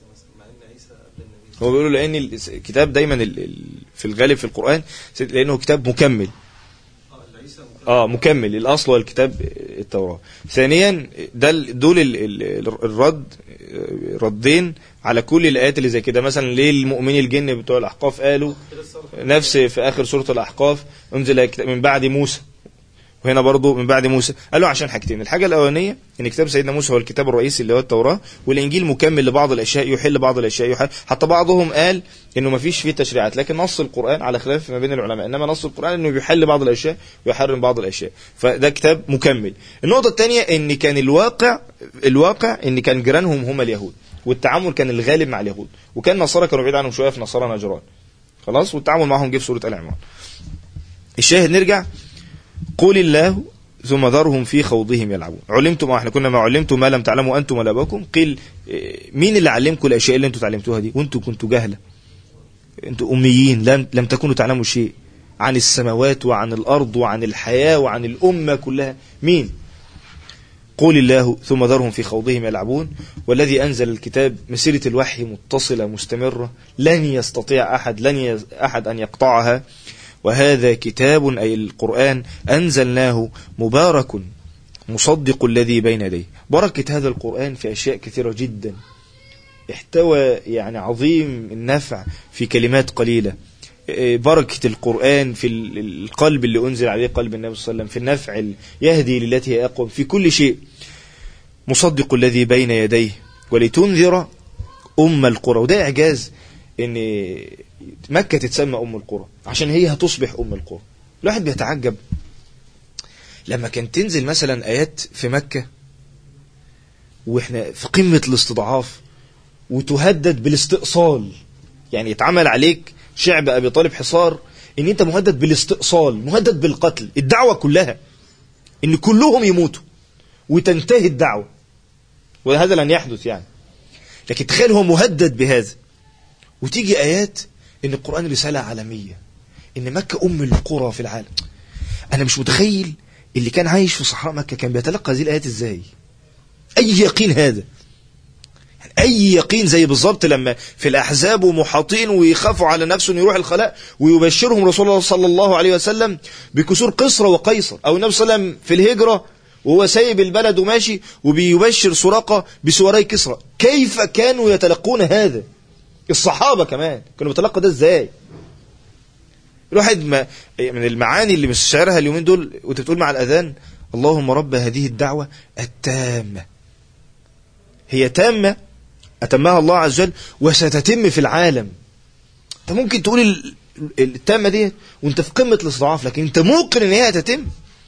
هو بيقولوا لان الكتاب دايما ال- ال- في الغالب في القران لانه كتاب مكمل اه مكمل الاصل هو الكتاب التوراه ثانيا ده ال- دول ال- ال- الرد ردين على كل الايات اللي زي كده مثلا ليه المؤمنين الجن بتوع الاحقاف قالوا نفس في اخر سوره الاحقاف انزل الكتاب من بعد موسى وهنا برضو من بعد موسى قالوا عشان حاجتين الحاجة الأولانية إن كتاب سيدنا موسى هو الكتاب الرئيسي اللي هو التوراة والإنجيل مكمل لبعض الأشياء يحل بعض الأشياء يحل حتى بعضهم قال إنه ما فيش فيه تشريعات لكن نص القرآن على خلاف ما بين العلماء إنما نص القرآن إنه بيحل بعض الأشياء ويحرم بعض الأشياء فده كتاب مكمل النقطة الثانية إن كان الواقع الواقع إن كان جيرانهم هم اليهود والتعامل كان الغالب مع اليهود وكان النصارى كانوا بعيد عنهم شوية في نصارى نجران خلاص والتعامل معهم جه في سورة آل عمران الشاهد نرجع قل الله ثم ذرهم في خوضهم يلعبون علمتم احنا كنا ما علمتم ما لم تعلموا انتم ولا اباكم قيل إيه، مين اللي علمكم الاشياء اللي انتم تعلمتوها دي وانتم كنتوا جهله انتم اميين لم لم تكونوا تعلموا شيء عن السماوات وعن الارض وعن الحياه وعن الامه كلها مين قول الله ثم ذرهم في خوضهم يلعبون والذي أنزل الكتاب مسيرة الوحي متصلة مستمرة لن يستطيع أحد لن يز... أحد أن يقطعها وهذا كتاب أي القرآن أنزلناه مبارك مصدق الذي بين يديه بركة هذا القرآن في أشياء كثيرة جدا احتوى يعني عظيم النفع في كلمات قليلة إيه، بركة القرآن في ال- القلب اللي أنزل عليه قلب النبي صلى الله عليه وسلم في النفع ال- يهدي للتي هي أقوم في كل شيء مصدق الذي بين يديه ولتنذر أم القرى وده إعجاز إن مكة تتسمى أم القرى عشان هي هتصبح أم القرى الواحد بيتعجب لما كان تنزل مثلا آيات في مكة وإحنا في قمة الاستضعاف وتهدد بالاستئصال يعني يتعمل عليك شعب أبي طالب حصار إن أنت مهدد بالاستئصال مهدد بالقتل الدعوة كلها إن كلهم يموتوا وتنتهي الدعوة وهذا لن يحدث يعني لكن تخيل هو مهدد بهذا وتيجي آيات إن القرآن رسالة عالمية إن مكة أم القرى في العالم أنا مش متخيل اللي كان عايش في صحراء مكة كان بيتلقى هذه الآيات إزاي أي يقين هذا يعني أي يقين زي بالظبط لما في الأحزاب ومحاطين ويخافوا على نفسهم يروح الخلاء ويبشرهم رسول الله صلى الله عليه وسلم بكسور قسرة وقيصر أو النبي صلى الله عليه وسلم في الهجرة وهو سايب البلد وماشي وبيبشر سراقة بسواري كسرى كيف كانوا يتلقون هذا الصحابة كمان كانوا بيتلقوا ده ازاي الواحد ما من المعاني اللي مستشعرها اليومين دول وانت بتقول مع الاذان اللهم رب هذه الدعوة التامة هي تامة أتمها الله عز وجل وستتم في العالم انت ممكن تقول ال- ال- التامة دي وانت في قمة الاستضعاف لكن انت موقن ان هي هتتم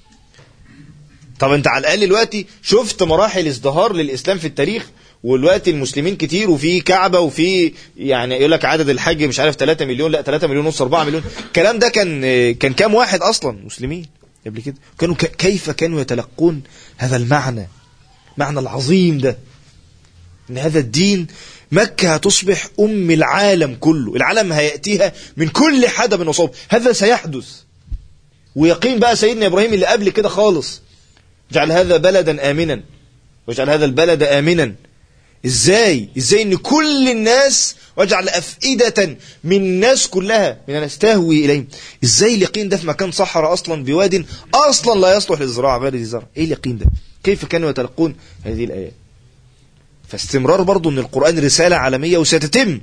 طب انت على الاقل دلوقتي شفت مراحل ازدهار للاسلام في التاريخ ودلوقتي المسلمين كتير وفي كعبه وفي يعني يقول لك عدد الحج مش عارف 3 مليون لا 3 مليون ونص 4 مليون الكلام ده كان كان كام واحد اصلا مسلمين قبل كده كانوا ك- كيف كانوا يتلقون هذا المعنى معنى العظيم ده ان هذا الدين مكة هتصبح أم العالم كله العالم هيأتيها من كل حدب وصوب هذا سيحدث ويقين بقى سيدنا إبراهيم اللي قبل كده خالص اجعل هذا بلدا آمنا واجعل هذا البلد آمنا ازاي ازاي ان كل الناس واجعل أفئدة من الناس كلها من الناس تهوي إليهم ازاي اليقين ده في مكان صحراء أصلا بواد أصلا لا يصلح للزراعة غير ذي زرع ايه اليقين ده كيف كانوا يتلقون هذه الآيات فاستمرار برضو ان القرآن رسالة عالمية وستتم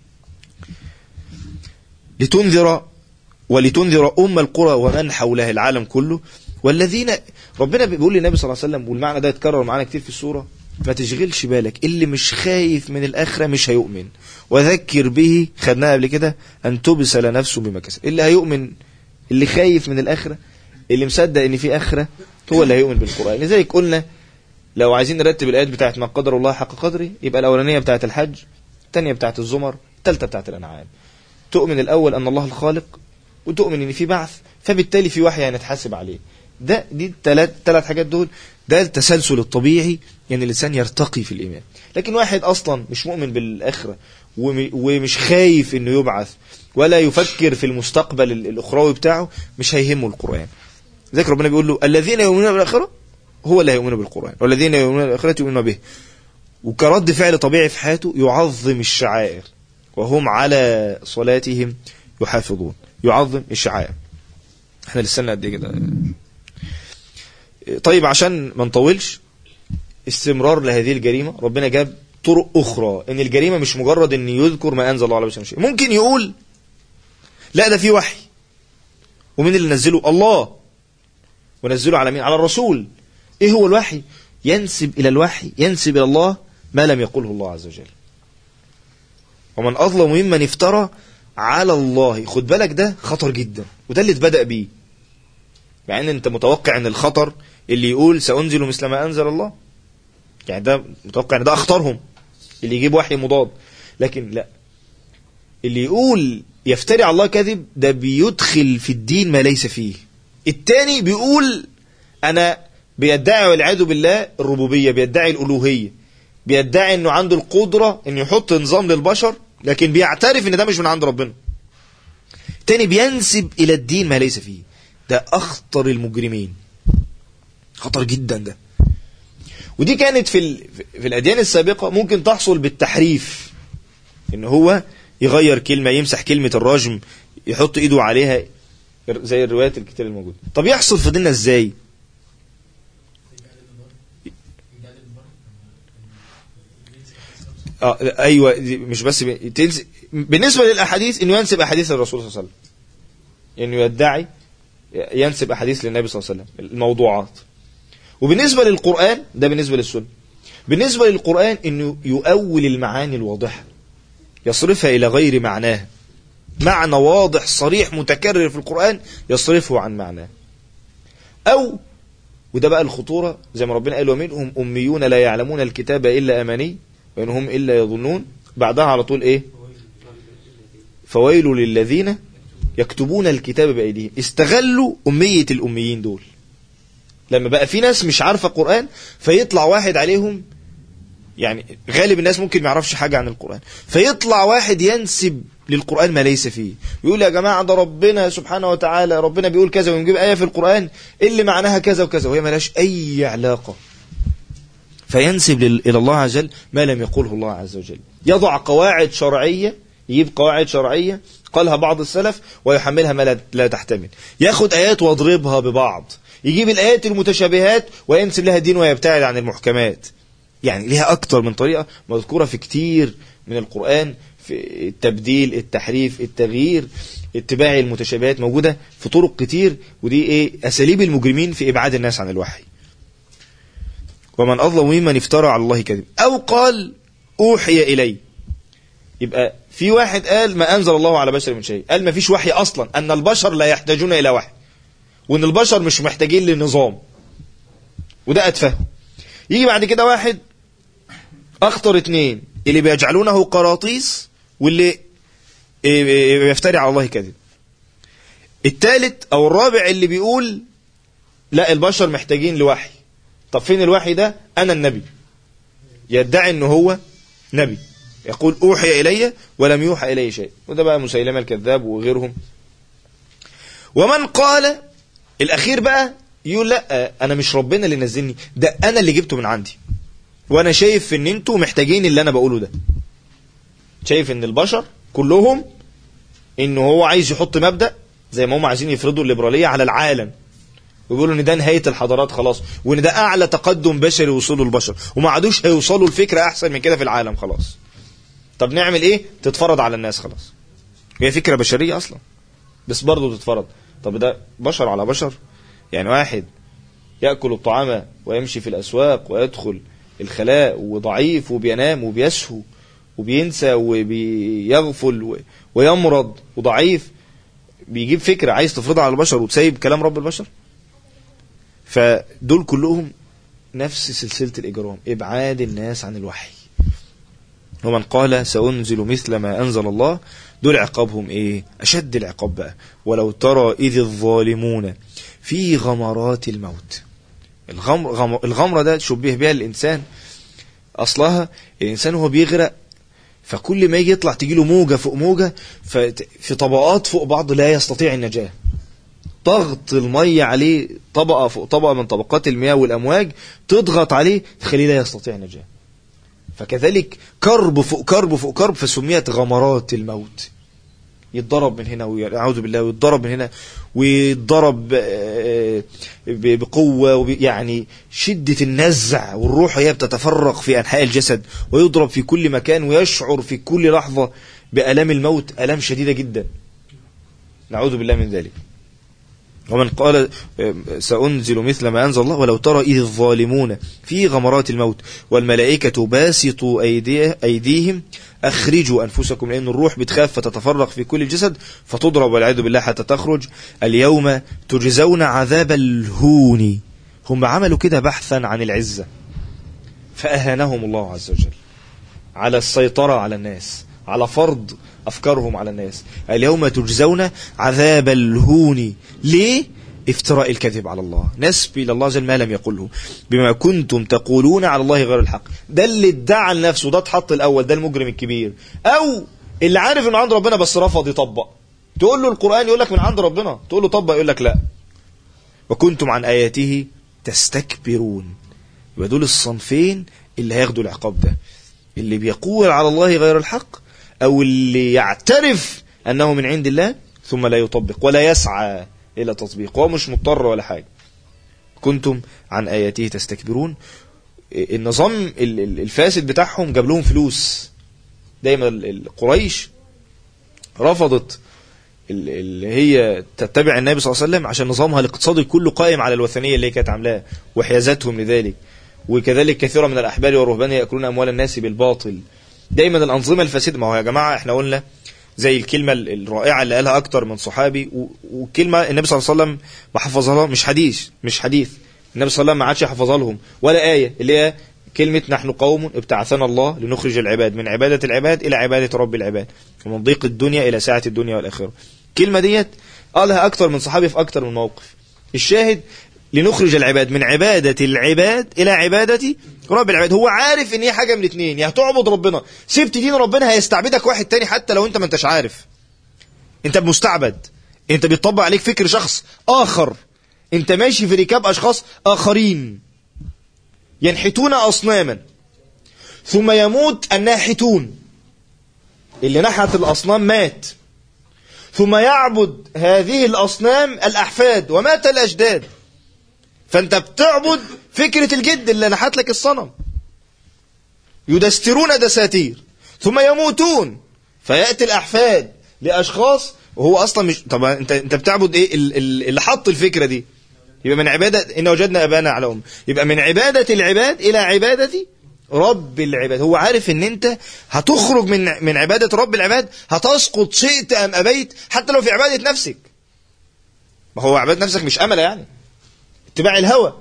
لتنذر ولتنذر أم القرى ومن حولها العالم كله والذين ربنا بيقول للنبي صلى الله عليه وسلم والمعنى ده يتكرر معانا كتير في السورة ما تشغلش بالك اللي مش خايف من الآخرة مش هيؤمن وذكر به خدناها قبل كده أن تبسل نفسه بما كسب اللي هيؤمن اللي خايف من الآخرة اللي مصدق ان في آخرة هو اللي هيؤمن بالقرآن لذلك قلنا لو عايزين نرتب الآيات بتاعت ما قدر الله حق قدره يبقى الأولانية بتاعت الحج الثانية بتاعت الزمر الثالثة بتاعت الأنعام تؤمن الأول أن الله الخالق وتؤمن ان في بعث فبالتالي في وحي هنتحاسب عليه ده دي الثلاث ثلاث حاجات دول ده التسلسل الطبيعي يعني الانسان يرتقي في الايمان لكن واحد اصلا مش مؤمن بالاخره وم- ومش خايف انه يبعث ولا يفكر في المستقبل ال- الاخروي بتاعه مش هيهمه القران ذلك ربنا بيقول له الذين يؤمنون بالاخره هو اللي هيؤمنون بالقران والذين يؤمنون بالاخره يؤمنون به وكرد فعل طبيعي في حياته يعظم الشعائر وهم على صلاتهم يحافظون يعظم الشعائر احنا لسنا قد ايه كده طيب عشان ما نطولش استمرار لهذه الجريمة ربنا جاب طرق أخرى إن الجريمة مش مجرد إن يذكر ما أنزل الله على بشر شيء ممكن يقول لا ده في وحي ومين اللي نزله الله ونزله على مين على الرسول إيه هو الوحي ينسب إلى الوحي ينسب إلى الله ما لم يقله الله عز وجل ومن أظلم ممن افترى على الله خد بالك ده خطر جدا وده اللي اتبدأ بيه مع ان انت متوقع ان الخطر اللي يقول سأنزل مثل ما أنزل الله يعني ده متوقع ان ده اخطرهم اللي يجيب وحي مضاد لكن لا اللي يقول يفتري على الله كذب ده بيدخل في الدين ما ليس فيه التاني بيقول انا بيدعي والعياذ بالله الربوبيه بيدعي الالوهيه بيدعي انه عنده القدره انه يحط نظام للبشر لكن بيعترف ان ده مش من عند ربنا تاني بينسب الى الدين ما ليس فيه ده اخطر المجرمين خطر جدا ده ودي كانت في ال... في الاديان السابقه ممكن تحصل بالتحريف ان هو يغير كلمه يمسح كلمه الرجم يحط ايده عليها زي الروايات الكتير الموجوده طب يحصل في ديننا ازاي اه ايوه دي مش بس بي... تلز... بالنسبه للاحاديث انه ينسب احاديث الرسول صلى الله عليه وسلم انه يدعي ينسب احاديث للنبي صلى الله عليه وسلم الموضوعات وبالنسبه للقران ده بالنسبه للسنه بالنسبه للقران انه يؤول المعاني الواضحه يصرفها الى غير معناها معنى واضح صريح متكرر في القران يصرفه عن معناه او وده بقى الخطوره زي ما ربنا قال ومنهم اميون لا يعلمون الكتاب الا اماني وإن هم إلا يظنون بعدها على طول إيه فويل للذين يكتبون الكتاب بأيديهم استغلوا أمية الأميين دول لما بقى في ناس مش عارفة القرآن فيطلع واحد عليهم يعني غالب الناس ممكن ما يعرفش حاجة عن القرآن فيطلع واحد ينسب للقرآن ما ليس فيه يقول يا جماعة ده ربنا سبحانه وتعالى ربنا بيقول كذا ونجيب آية في القرآن اللي معناها كذا وكذا وهي ملاش أي علاقة فينسب إلى الله عز وجل ما لم يقوله الله عز وجل يضع قواعد شرعية يجيب قواعد شرعية قالها بعض السلف ويحملها ما لا تحتمل ياخد آيات واضربها ببعض يجيب الآيات المتشابهات وينسب لها الدين ويبتعد عن المحكمات يعني لها أكتر من طريقة مذكورة في كتير من القرآن في التبديل التحريف التغيير اتباع المتشابهات موجودة في طرق كتير ودي ايه أساليب المجرمين في إبعاد الناس عن الوحي ومن أظلم ممن افترى على الله كذب أو قال أوحي إلي يبقى في واحد قال ما أنزل الله على بشر من شيء قال ما فيش وحي أصلا أن البشر لا يحتاجون إلى وحي وأن البشر مش محتاجين لنظام وده أتفهم يجي بعد كده واحد أخطر اتنين اللي بيجعلونه قراطيس واللي يفتري على الله كذب الثالث أو الرابع اللي بيقول لا البشر محتاجين لوحي طب فين الوحي ده انا النبي يدعي ان هو نبي يقول اوحي الي ولم يوحى الي شيء وده بقى مسيلمه الكذاب وغيرهم ومن قال الاخير بقى يقول لا انا مش ربنا اللي نزلني ده انا اللي جبته من عندي وانا شايف ان انتوا محتاجين اللي انا بقوله ده شايف ان البشر كلهم انه هو عايز يحط مبدا زي ما هم عايزين يفرضوا الليبراليه على العالم ويقولوا ان ده نهايه الحضارات خلاص وان ده اعلى تقدم بشري وصوله البشر وما عادوش هيوصلوا لفكره احسن من كده في العالم خلاص طب نعمل ايه تتفرض على الناس خلاص هي فكره بشريه اصلا بس برضه تتفرض طب ده بشر على بشر يعني واحد ياكل الطعام ويمشي في الاسواق ويدخل الخلاء وضعيف وبينام وبيسهو وبينسى وبيغفل ويمرض وضعيف بيجيب فكره عايز تفرضها على البشر وتسيب كلام رب البشر فدول كلهم نفس سلسلة الإجرام إبعاد الناس عن الوحي ومن قال سأنزل مثل ما أنزل الله دول عقابهم إيه أشد العقاب بقى ولو ترى إذ الظالمون في غمرات الموت الغمر غمر الغمرة ده شبه بها الإنسان أصلها الإنسان هو بيغرق فكل ما يجي يطلع تجي له موجة فوق موجة في طبقات فوق بعض لا يستطيع النجاة ضغط المية عليه طبقة فوق طبقة من طبقات المياه والأمواج تضغط عليه تخليه لا يستطيع النجاة فكذلك كرب فوق كرب فوق كرب فسميت غمرات الموت يتضرب من هنا ويعوذ بالله ويتضرب من هنا ويتضرب آه، ب- بقوة وب- يعني شدة النزع والروح هي بتتفرق في أنحاء الجسد ويضرب في كل مكان ويشعر في كل لحظة بألام الموت ألام شديدة جدا نعوذ بالله من ذلك ومن قال آه، سأنزل مثل ما أنزل الله ولو ترى إذ الظالمون في غمرات الموت والملائكة باسطوا أيديه أيديهم أخرجوا أنفسكم لأن الروح بتخاف فتتفرق في كل الجسد فتضرب والعياذ بالله حتى تخرج اليوم تجزون عذاب الهون هم عملوا كده بحثا عن العزة فأهانهم الله عز وجل على السيطرة على الناس على فرض أفكارهم على الناس اليوم تجزون عذاب الهون ليه؟ افتراء الكذب على الله نسبي إلى الله جل ما لم يقله بما كنتم تقولون على الله غير الحق ده اللي ادعى لنفسه ده اتحط الأول ده المجرم الكبير أو اللي عارف انه عند ربنا بس رفض يطبق تقول له القرآن يقول لك من عند ربنا تقول له طبق يقول لك لا وكنتم عن آياته تستكبرون يبقى دول الصنفين اللي هياخدوا العقاب ده اللي بيقول على الله غير الحق او اللي يعترف انه من عند الله ثم لا يطبق ولا يسعى الى تطبيق هو مش مضطر ولا حاجه كنتم عن اياته تستكبرون النظام ال- ال- الفاسد بتاعهم جاب لهم فلوس دايما ال- ال- قريش رفضت ال- اللي هي تتبع النبي صلى الله عليه وسلم عشان نظامها الاقتصادي كله قائم على الوثنيه اللي هي كانت عاملاها وحيازاتهم لذلك وكذلك كثيرا من الاحبار والرهبان ياكلون اموال الناس بالباطل دايما الانظمه الفاسده ما هو يا جماعه احنا قلنا زي الكلمه ال- الرائعه اللي قالها اكتر من صحابي و- وكلمه النبي صلى الله عليه وسلم ما حفظها مش حديث مش حديث النبي صلى الله عليه وسلم ما عادش يحفظها لهم ولا ايه اللي هي كلمة نحن قوم ابتعثنا الله لنخرج العباد من عبادة العباد إلى عبادة رب العباد ومن ضيق الدنيا إلى ساعة الدنيا والآخرة الكلمة ديت قالها أكتر من صحابي في أكتر من موقف الشاهد لنخرج العباد من عبادة العباد إلى عبادة رب العباد هو عارف إن هي حاجة من اتنين يا هتعبد ربنا سبت دين ربنا هيستعبدك واحد تاني حتى لو أنت ما أنتش عارف أنت مستعبد أنت بيطبق عليك فكر شخص آخر أنت ماشي في ركاب أشخاص آخرين ينحتون أصناما ثم يموت الناحتون اللي نحت الأصنام مات ثم يعبد هذه الأصنام الأحفاد ومات الأجداد فأنت بتعبد فكرة الجد اللي نحت لك الصنم يدسترون دساتير ثم يموتون فيأتي الأحفاد لأشخاص وهو أصلا مش طب أنت أنت بتعبد إيه ال- ال- اللي حط الفكرة دي يبقى من عبادة إن وجدنا أبانا على أم يبقى من عبادة العباد إلى عبادة رب العباد هو عارف ان انت هتخرج من من عبادة رب العباد هتسقط شئت ام ابيت حتى لو في عبادة نفسك ما هو عبادة نفسك مش امل يعني اتباع الهوى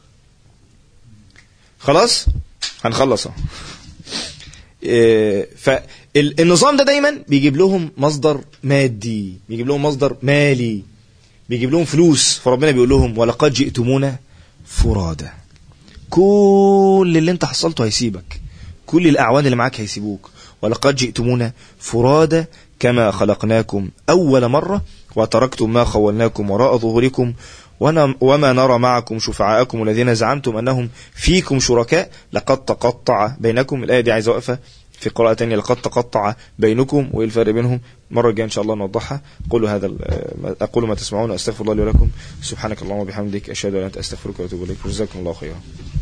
خلاص هنخلص اهو إيه، فالنظام ده دايما بيجيب لهم مصدر مادي بيجيب لهم مصدر مالي بيجيب لهم فلوس فربنا بيقول لهم ولقد جئتمونا فرادا كل اللي انت حصلته هيسيبك كل الاعوان اللي معاك هيسيبوك ولقد جئتمونا فرادا كما خلقناكم اول مره وتركتم ما خولناكم وراء ظهوركم ون- وما نرى معكم شفعاءكم الذين زعمتم انهم فيكم شركاء لقد تقطع بينكم الايه دي عايزه اوقفها في قراءة تانية لقد تقطع بينكم وايه الفرق بينهم مرة الجاية ان شاء الله نوضحها قولوا هذا ال- اقول ما تسمعون استغفر الله لي ولكم سبحانك اللهم وبحمدك اشهد ان لا اله الا انت استغفرك واتوب اليك جزاكم الله خيرا